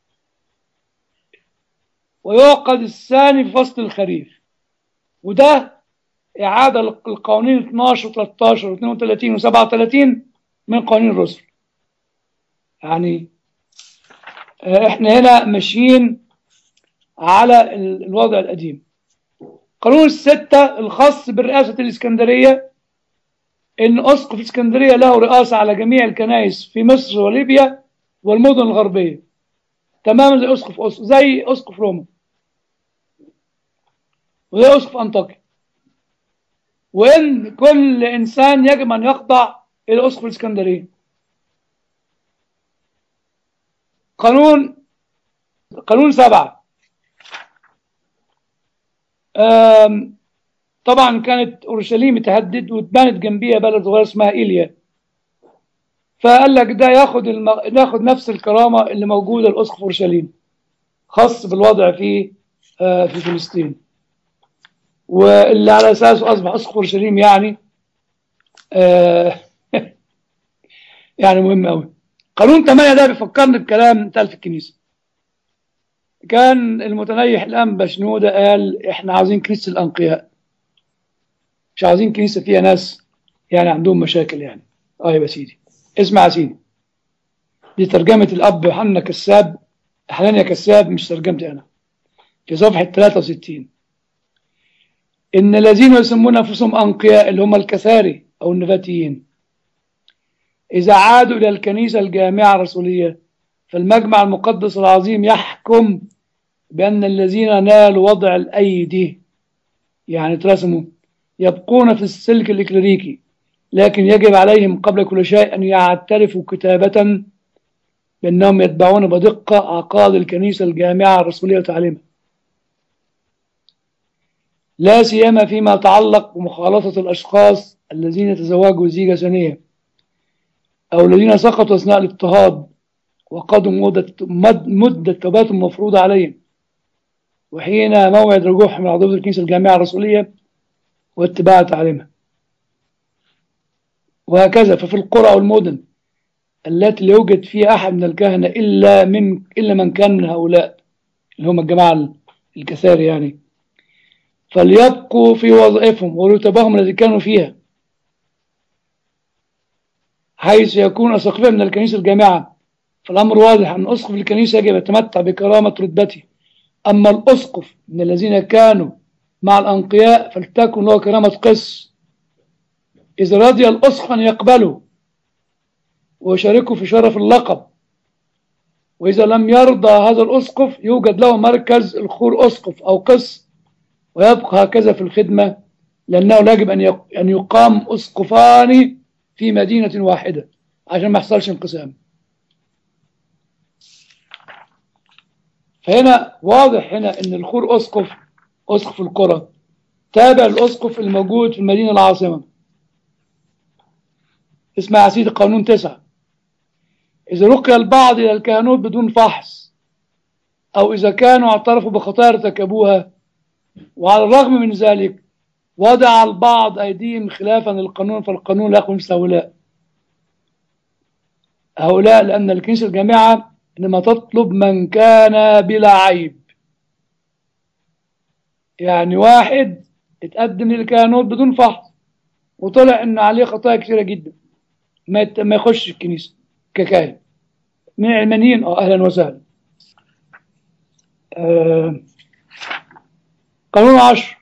ويعقد الثاني في فصل الخريف وده إعادة القوانين 12 و13 و32 و37 من قوانين الرسل يعني آه، احنا هنا ماشيين على ال- الوضع القديم قانون الستة الخاص برئاسة الإسكندرية إن أسقف اسكندرية له رئاسة على جميع الكنائس في مصر وليبيا والمدن الغربية تماما زي أسقف أس... زي أسقف روما وزي أسقف أنطاكيا وإن كل إنسان يجب أن يخضع إلى أسقف الإسكندرية قانون قانون سبعة آم، طبعا كانت اورشليم اتهدد واتبنت جنبيها بلد صغير اسمها ايليا فقال لك ده ياخد الم... ياخد نفس الكرامه اللي موجوده لاسقف اورشليم خاص بالوضع في آه في فلسطين واللي على اساسه اصبح اسقف اورشليم يعني آه يعني مهم قوي قانون 8 ده بيفكرني بكلام اتقال في الكنيسه كان المتنيح الانبا شنوده قال احنا عاوزين كنيسه الانقياء مش عاوزين كنيسه فيها ناس يعني عندهم مشاكل يعني اه يا سيدي اسمع يا سيدي دي ترجمه الاب يوحنا كساب حنانيا كساب مش ترجمتي انا في صفحه 63 ان الذين يسمون انفسهم انقياء اللي هم الكثاري او النباتيين اذا عادوا الى الكنيسه الجامعه الرسوليه فالمجمع المقدس العظيم يحكم بان الذين نالوا وضع الايدي يعني اترسموا يبقون في السلك الإكليريكي لكن يجب عليهم قبل كل شيء أن يعترفوا كتابة بأنهم يتبعون بدقة عقائد الكنيسة الجامعة الرسولية وتعليمها لا سيما فيما يتعلق بمخالطة الأشخاص الذين يتزوجوا زيجة ثانية أو الذين سقطوا أثناء الاضطهاد وقضوا مدة مد- مدة توباتهم مفروضة عليهم وحين موعد رجوعهم من عضوية الكنيسة الجامعة الرسولية واتباع تعليمها وهكذا ففي القرى والمدن التي لا يوجد فيها أحد من الكهنة إلا من إلا من كان من هؤلاء اللي هم الجماعة الكثار يعني فليبقوا في وظائفهم ورتبهم التي كانوا فيها حيث يكون أساقفة من الكنيسة الجامعة فالأمر واضح أن أسقف الكنيسة يجب يتمتع بكرامة رتبته أما الأسقف من الذين كانوا مع الأنقياء فلتكن له كرامة قس إذا رضي الأسقف أن يقبله ويشاركه في شرف اللقب وإذا لم يرضى هذا الأسقف يوجد له مركز الخور أسقف أو قس ويبقى هكذا في الخدمة لأنه لا يجب أن أن يقام أسقفان في مدينة واحدة عشان ما يحصلش انقسام فهنا واضح هنا أن الخور أسقف أسقف القرى تابع الأسقف الموجود في المدينة العاصمة اسمها يا سيدي قانون تسعة إذا رقي البعض إلى الكهنوت بدون فحص أو إذا كانوا اعترفوا بخطايا ارتكبوها وعلى الرغم من ذلك وضع البعض أيديهم خلافا للقانون فالقانون لا يقوم مثل هؤلاء هؤلاء لأن الكنيسة الجامعة إنما تطلب من كان بلا عيب يعني واحد اتقدم للكهنوت بدون فحص وطلع إن عليه خطايا كثيرة جدا ما ما يخش الكنيسة ككاهن من علمانيين اه اهلا وسهلا آه قانون عشر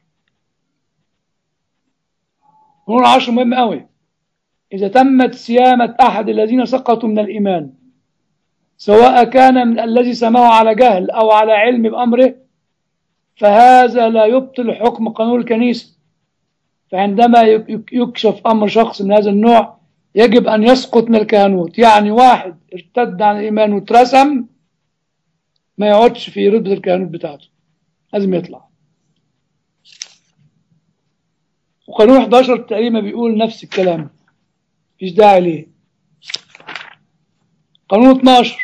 قانون عشر مهم قوي إذا تمت صيامة أحد الذين سقطوا من الإيمان سواء كان من الذي سماه على جهل أو على علم بأمره فهذا لا يبطل حكم قانون الكنيسة فعندما يكشف أمر شخص من هذا النوع يجب أن يسقط من الكهنوت يعني واحد ارتد عن الإيمان واترسم ما يقعدش في رتبة الكهنوت بتاعته لازم يطلع وقانون 11 تقريبا بيقول نفس الكلام مفيش داعي ليه قانون 12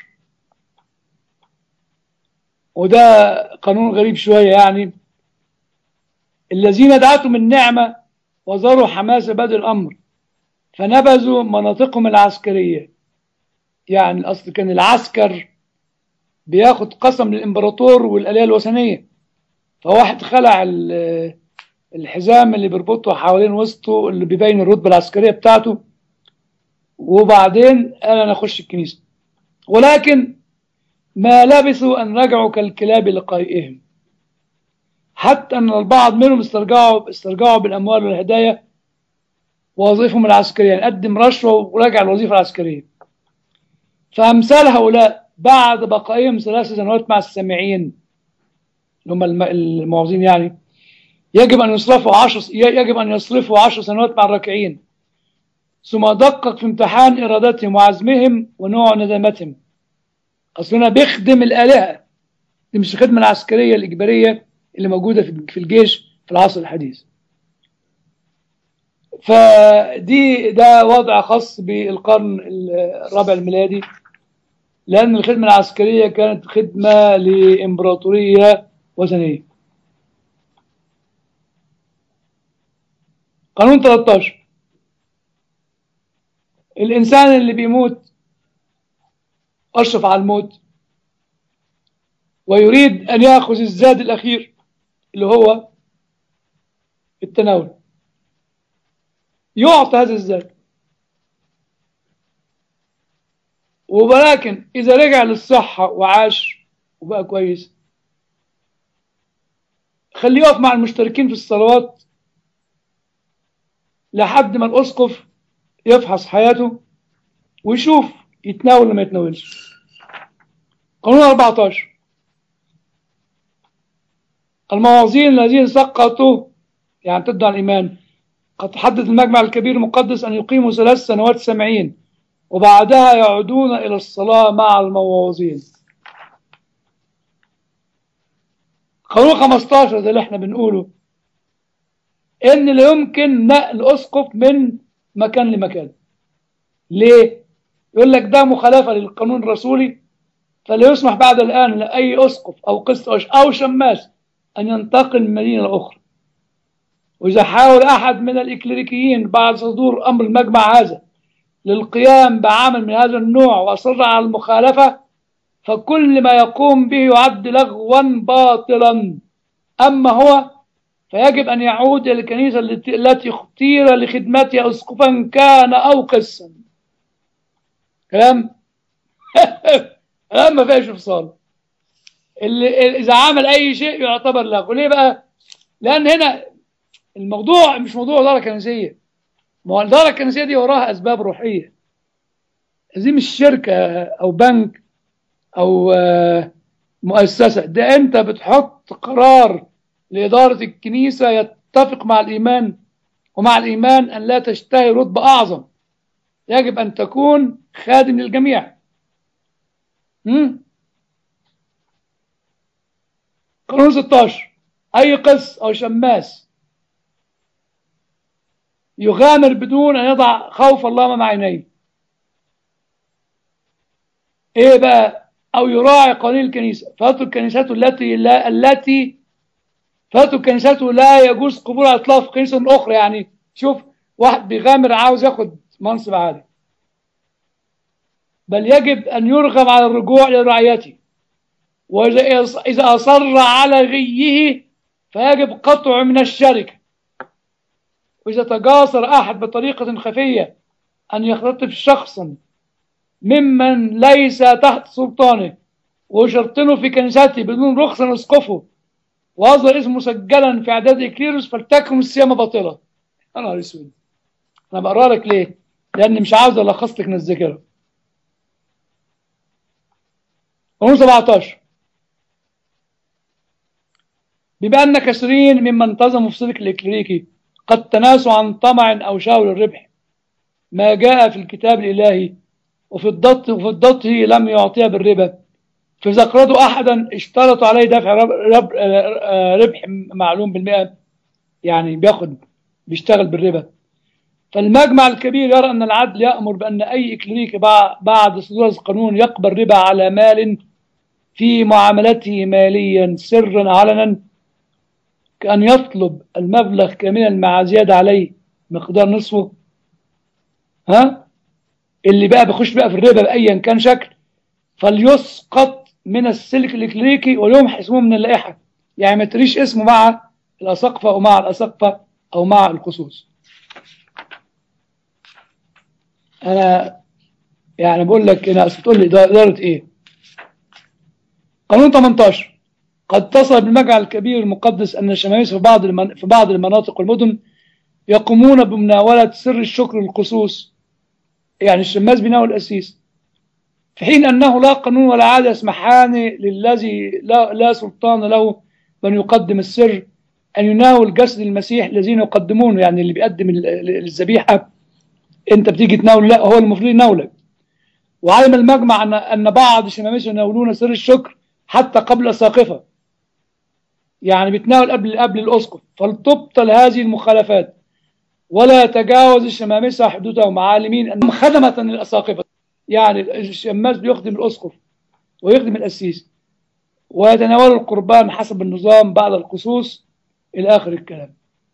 وده قانون غريب شوية يعني الذين دعتهم النعمة وزاروا حماس بدء الأمر فنبذوا مناطقهم العسكرية يعني الأصل كان العسكر بياخد قسم للإمبراطور والآلية الوثنية فواحد خلع الحزام اللي بيربطه حوالين وسطه اللي بيبين الرتبة العسكرية بتاعته وبعدين قال أنا أخش الكنيسة ولكن ما لبثوا أن رجعوا كالكلاب لقائهم حتى أن البعض منهم استرجعوا استرجعوا بالأموال والهدايا وظيفهم العسكرية يعني قدم رشوة ورجع الوظيفة العسكرية فأمثال هؤلاء بعد بقائهم ثلاث سنوات مع السامعين اللي هم المعوزين يعني يجب أن يصرفوا عشر يجب أن يصرفوا عشر سنوات مع الراكعين ثم دقق في امتحان إرادتهم وعزمهم ونوع ندامتهم أصلنا بيخدم الآلهة دي مش الخدمة العسكرية الإجبارية اللي موجودة في الجيش في العصر الحديث فدي ده وضع خاص بالقرن الرابع الميلادي لأن الخدمة العسكرية كانت خدمة لإمبراطورية وثنية قانون 13 الإنسان اللي بيموت أشرف على الموت ويريد أن يأخذ الزاد الأخير اللي هو التناول يعطى هذا الزاد ولكن إذا رجع للصحة وعاش وبقى كويس خليه يقف مع المشتركين في الصلوات لحد ما الأسقف يفحص حياته ويشوف يتناول ولا ما يتناولش قانون 14 الموازين الذين سقطوا يعني تدعى الإيمان قد حدد المجمع الكبير المقدس أن يقيموا ثلاث سنوات سامعين وبعدها يعودون إلى الصلاة مع الموازين قانون 15 ده اللي احنا بنقوله ان لا يمكن نقل اسقف من مكان لمكان ليه يقول لك ده مخالفة للقانون الرسولي فلا يسمح بعد الآن لأي أسقف أو قس أو شماس أن ينتقل من مدينة لأخرى وإذا حاول أحد من الإكليريكيين بعد صدور أمر المجمع هذا للقيام بعمل من هذا النوع وأصر على المخالفة فكل ما يقوم به يعد لغوا باطلا أما هو فيجب أن يعود إلى الكنيسة التي اختير لخدمتها أسقفا كان أو قسا كلام كلام ما فيهاش فصال اللي إذا عمل أي شيء يعتبر لغو ليه بقى؟ لأن هنا الموضوع مش موضوع إدارة كنسية ما هو الإدارة الكنسية دي وراها أسباب روحية دي مش شركة أو بنك أو آه، مؤسسة ده أنت بتحط قرار لإدارة الكنيسة يتفق مع الإيمان ومع الإيمان أن لا تشتهي رتبة أعظم يجب أن تكون خادم للجميع مم؟ قانون 16 أي قس أو شماس يغامر بدون أن يضع خوف الله مع عينيه إيه بقى أو يراعي قانون الكنيسة فترك كنيسته التي لا التي فترك كنيسته لا يجوز قبولها إطلاق في كنيسة أخرى يعني شوف واحد بيغامر عاوز ياخد منصب عالي بل يجب أن يرغم على الرجوع إلى رعيته وإذا إذا أصر على غيه فيجب قطعه من الشركة وإذا تجاسر أحد بطريقة خفية أن يختطف شخصا ممن ليس تحت سلطانه ويشرطنه في كنيسته بدون رخصة من اسقفه وأظهر اسمه مسجلا في إعداد إكليروس فلتكن الصيامة باطلة يا نهار أسود أنا بقرا لك ليه؟ لأني مش عاوز ألخص لك من الذاكرة قانون 17 بما أن كثيرين ممن انتظموا في سلك الإكليريكي قد تناسوا عن طمع أو شاول الربح ما جاء في الكتاب الإلهي وفي الضبط وفي الضبطه لم يعطيها بالربا فإذا قرضوا أحدا اشترطوا عليه دفع رب رب ربح معلوم بالمئة يعني بياخد بيشتغل بالربا فالمجمع الكبير يرى أن العدل يأمر بأن أي إكليريكي بعد صدور القانون يقبل ربا على مال في معاملته ماليا سرا علنا كأن يطلب المبلغ كاملا مع زيادة عليه مقدار نصفه ها اللي بقى بيخش بقى في الربا بأيا كان شكل فليسقط من السلك الإكليريكي ويمحى اسمه من اللائحة يعني ما تريش اسمه مع الأسقفة أو مع الأسقفة أو مع الخصوص أنا يعني بقول لك أنا تقول لي إدارة إيه قانون 18 قد اتصل بالمجمع الكبير المقدس أن الشماميس في بعض المن... في بعض المناطق والمدن يقومون بمناولة سر الشكر للخصوص يعني الشماس بيناول الأسيس في حين أنه لا قانون ولا عادة يسمحان للذي لا, لا سلطان له من يقدم السر أن يناول جسد المسيح الذين يقدمونه يعني اللي بيقدم الذبيحة أنت بتيجي تناول لا هو المفروض يناولك وعلم المجمع أن أن بعض الشماميس يناولون سر الشكر حتى قبل ساقفة يعني بتناول قبل قبل الأسقف فلتبطل هذه المخالفات ولا يتجاوز الشمامسة حدودهم عالمين أنهم خدمة للأساقفة يعني الشماس بيخدم الأسقف ويخدم الأسيس ويتناول القربان حسب النظام بعد القصوص إلى آخر الكلام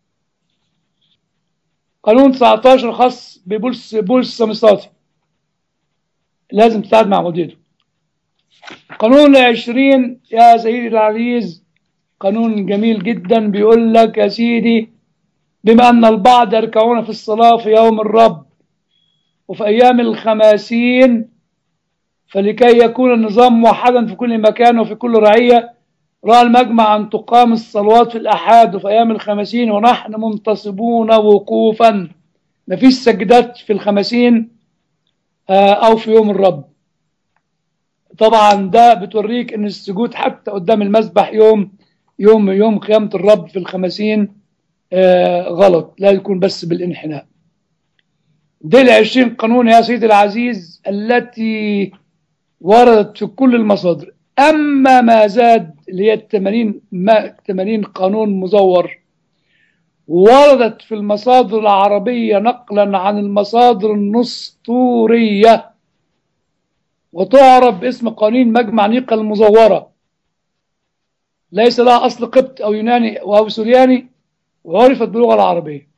قانون 19 خاص ببولس بولس سمساتي لازم تتعاد مع مديره قانون 20 يا سيدي العزيز قانون جميل جدا بيقول لك يا سيدي بما أن البعض يركعون في الصلاة في يوم الرب وفي أيام الخماسين فلكي يكون النظام موحدا في كل مكان وفي كل رعية رأى المجمع أن تقام الصلوات في الأحاد وفي أيام الخمسين ونحن منتصبون وقوفا مفيش سجدات في الخمسين أو في يوم الرب طبعا ده بتوريك أن السجود حتى قدام المسبح يوم يوم يوم قيامة الرب في الخمسين آه غلط لا يكون بس بالانحناء دي العشرين قانون يا سيدي العزيز التي وردت في كل المصادر أما ما زاد اللي هي الثمانين ما 80 قانون مزور وردت في المصادر العربية نقلا عن المصادر النسطورية وتعرف باسم قوانين مجمع نيقا المزورة ليس لها أصل قبط أو يوناني أو سورياني وعرفت باللغة العربية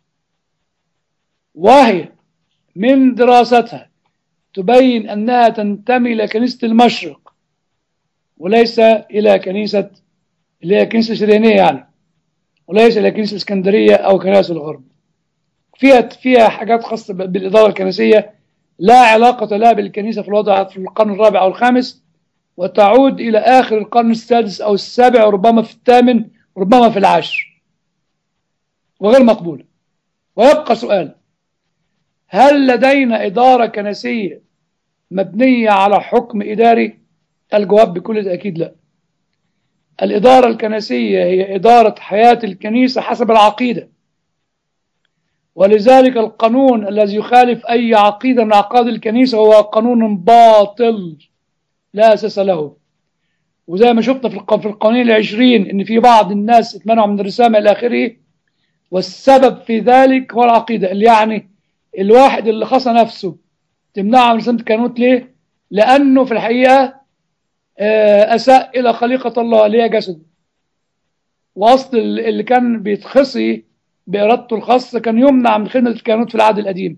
وهي من دراستها تبين أنها تنتمي إلى كنيسة المشرق وليس إلى كنيسة اللي هي كنيسة سريانية يعني وليس إلى كنيسة اسكندرية أو كنائس الغرب فيها فيها حاجات خاصة بالإدارة الكنسية لا علاقة لها بالكنيسة في الوضع في القرن الرابع أو الخامس وتعود إلى آخر القرن السادس أو السابع وربما في الثامن وربما في العاشر وغير مقبولة ويبقى سؤال هل لدينا إدارة كنسية مبنية على حكم إداري الجواب بكل تأكيد لا الإدارة الكنسية هي إدارة حياة الكنيسة حسب العقيدة ولذلك القانون الذي يخالف أي عقيدة من أعقاد الكنيسة هو قانون باطل لا أساس له وزي ما شفنا في القوانين العشرين إن في بعض الناس اتمنعوا من الرسامة إلى آخره والسبب في ذلك هو العقيدة اللي يعني الواحد اللي خصى نفسه تمنعه من رسامة الكهنوت ليه؟ لأنه في الحقيقة أساء إلى خليقة الله اللي هي جسده وأصل اللي كان بيتخصي بإرادته الخاصة كان يمنع من خدمة الكهنوت في العهد القديم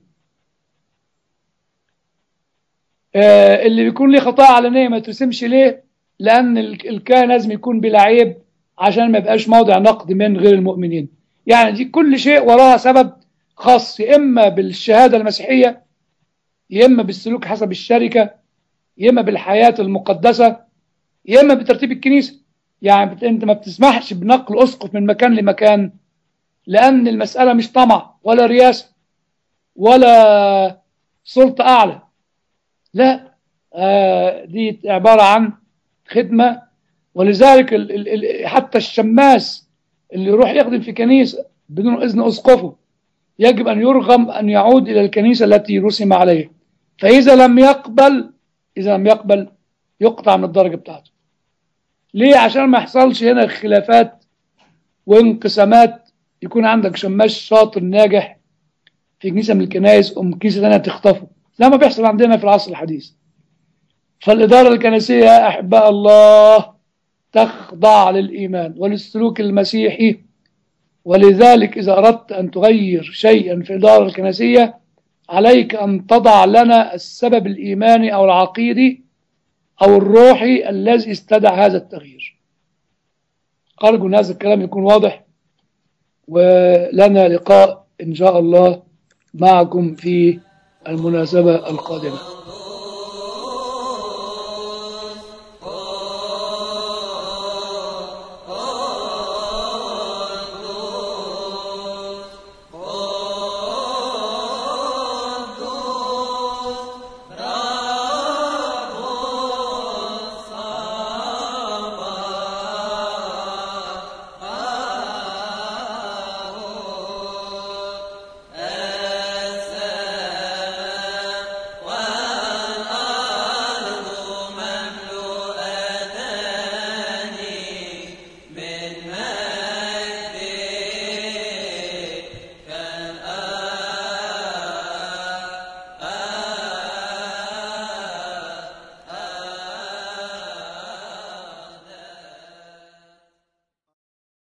اللي بيكون ليه خطايا علنية ما ترسمش ليه لأن الكاهن لازم يكون بلا عيب عشان ما يبقاش موضع نقد من غير المؤمنين يعني دي كل شيء وراها سبب خاص يا إما بالشهادة المسيحية يا إما بالسلوك حسب الشركة يا إما بالحياة المقدسة يا إما بترتيب الكنيسة يعني أنت ما بتسمحش بنقل أسقف من مكان لمكان لأن المسألة مش طمع ولا رياسة ولا سلطة أعلى لا آه دي عبارة عن خدمة ولذلك ال ال ال حتى الشماس اللي يروح يخدم في كنيسة بدون إذن أسقفه يجب أن يرغم أن يعود إلى الكنيسة التي رسم عليها فإذا لم يقبل إذا لم يقبل يقطع من الدرجة بتاعته ليه عشان ما يحصلش هنا خلافات وانقسامات يكون عندك شماس شاطر ناجح في كنيسة من الكنائس أم كنيسة ثانيه تخطفه لا ما بيحصل عندنا في العصر الحديث فالإدارة الكنسية يا أحباء الله تخضع للإيمان وللسلوك المسيحي ولذلك إذا أردت أن تغير شيئا في الإدارة الكنسية عليك أن تضع لنا السبب الإيماني أو العقيدي أو الروحي الذي استدعى هذا التغيير أرجو أن هذا الكلام يكون واضح ولنا لقاء إن شاء الله معكم في المناسبة القادمة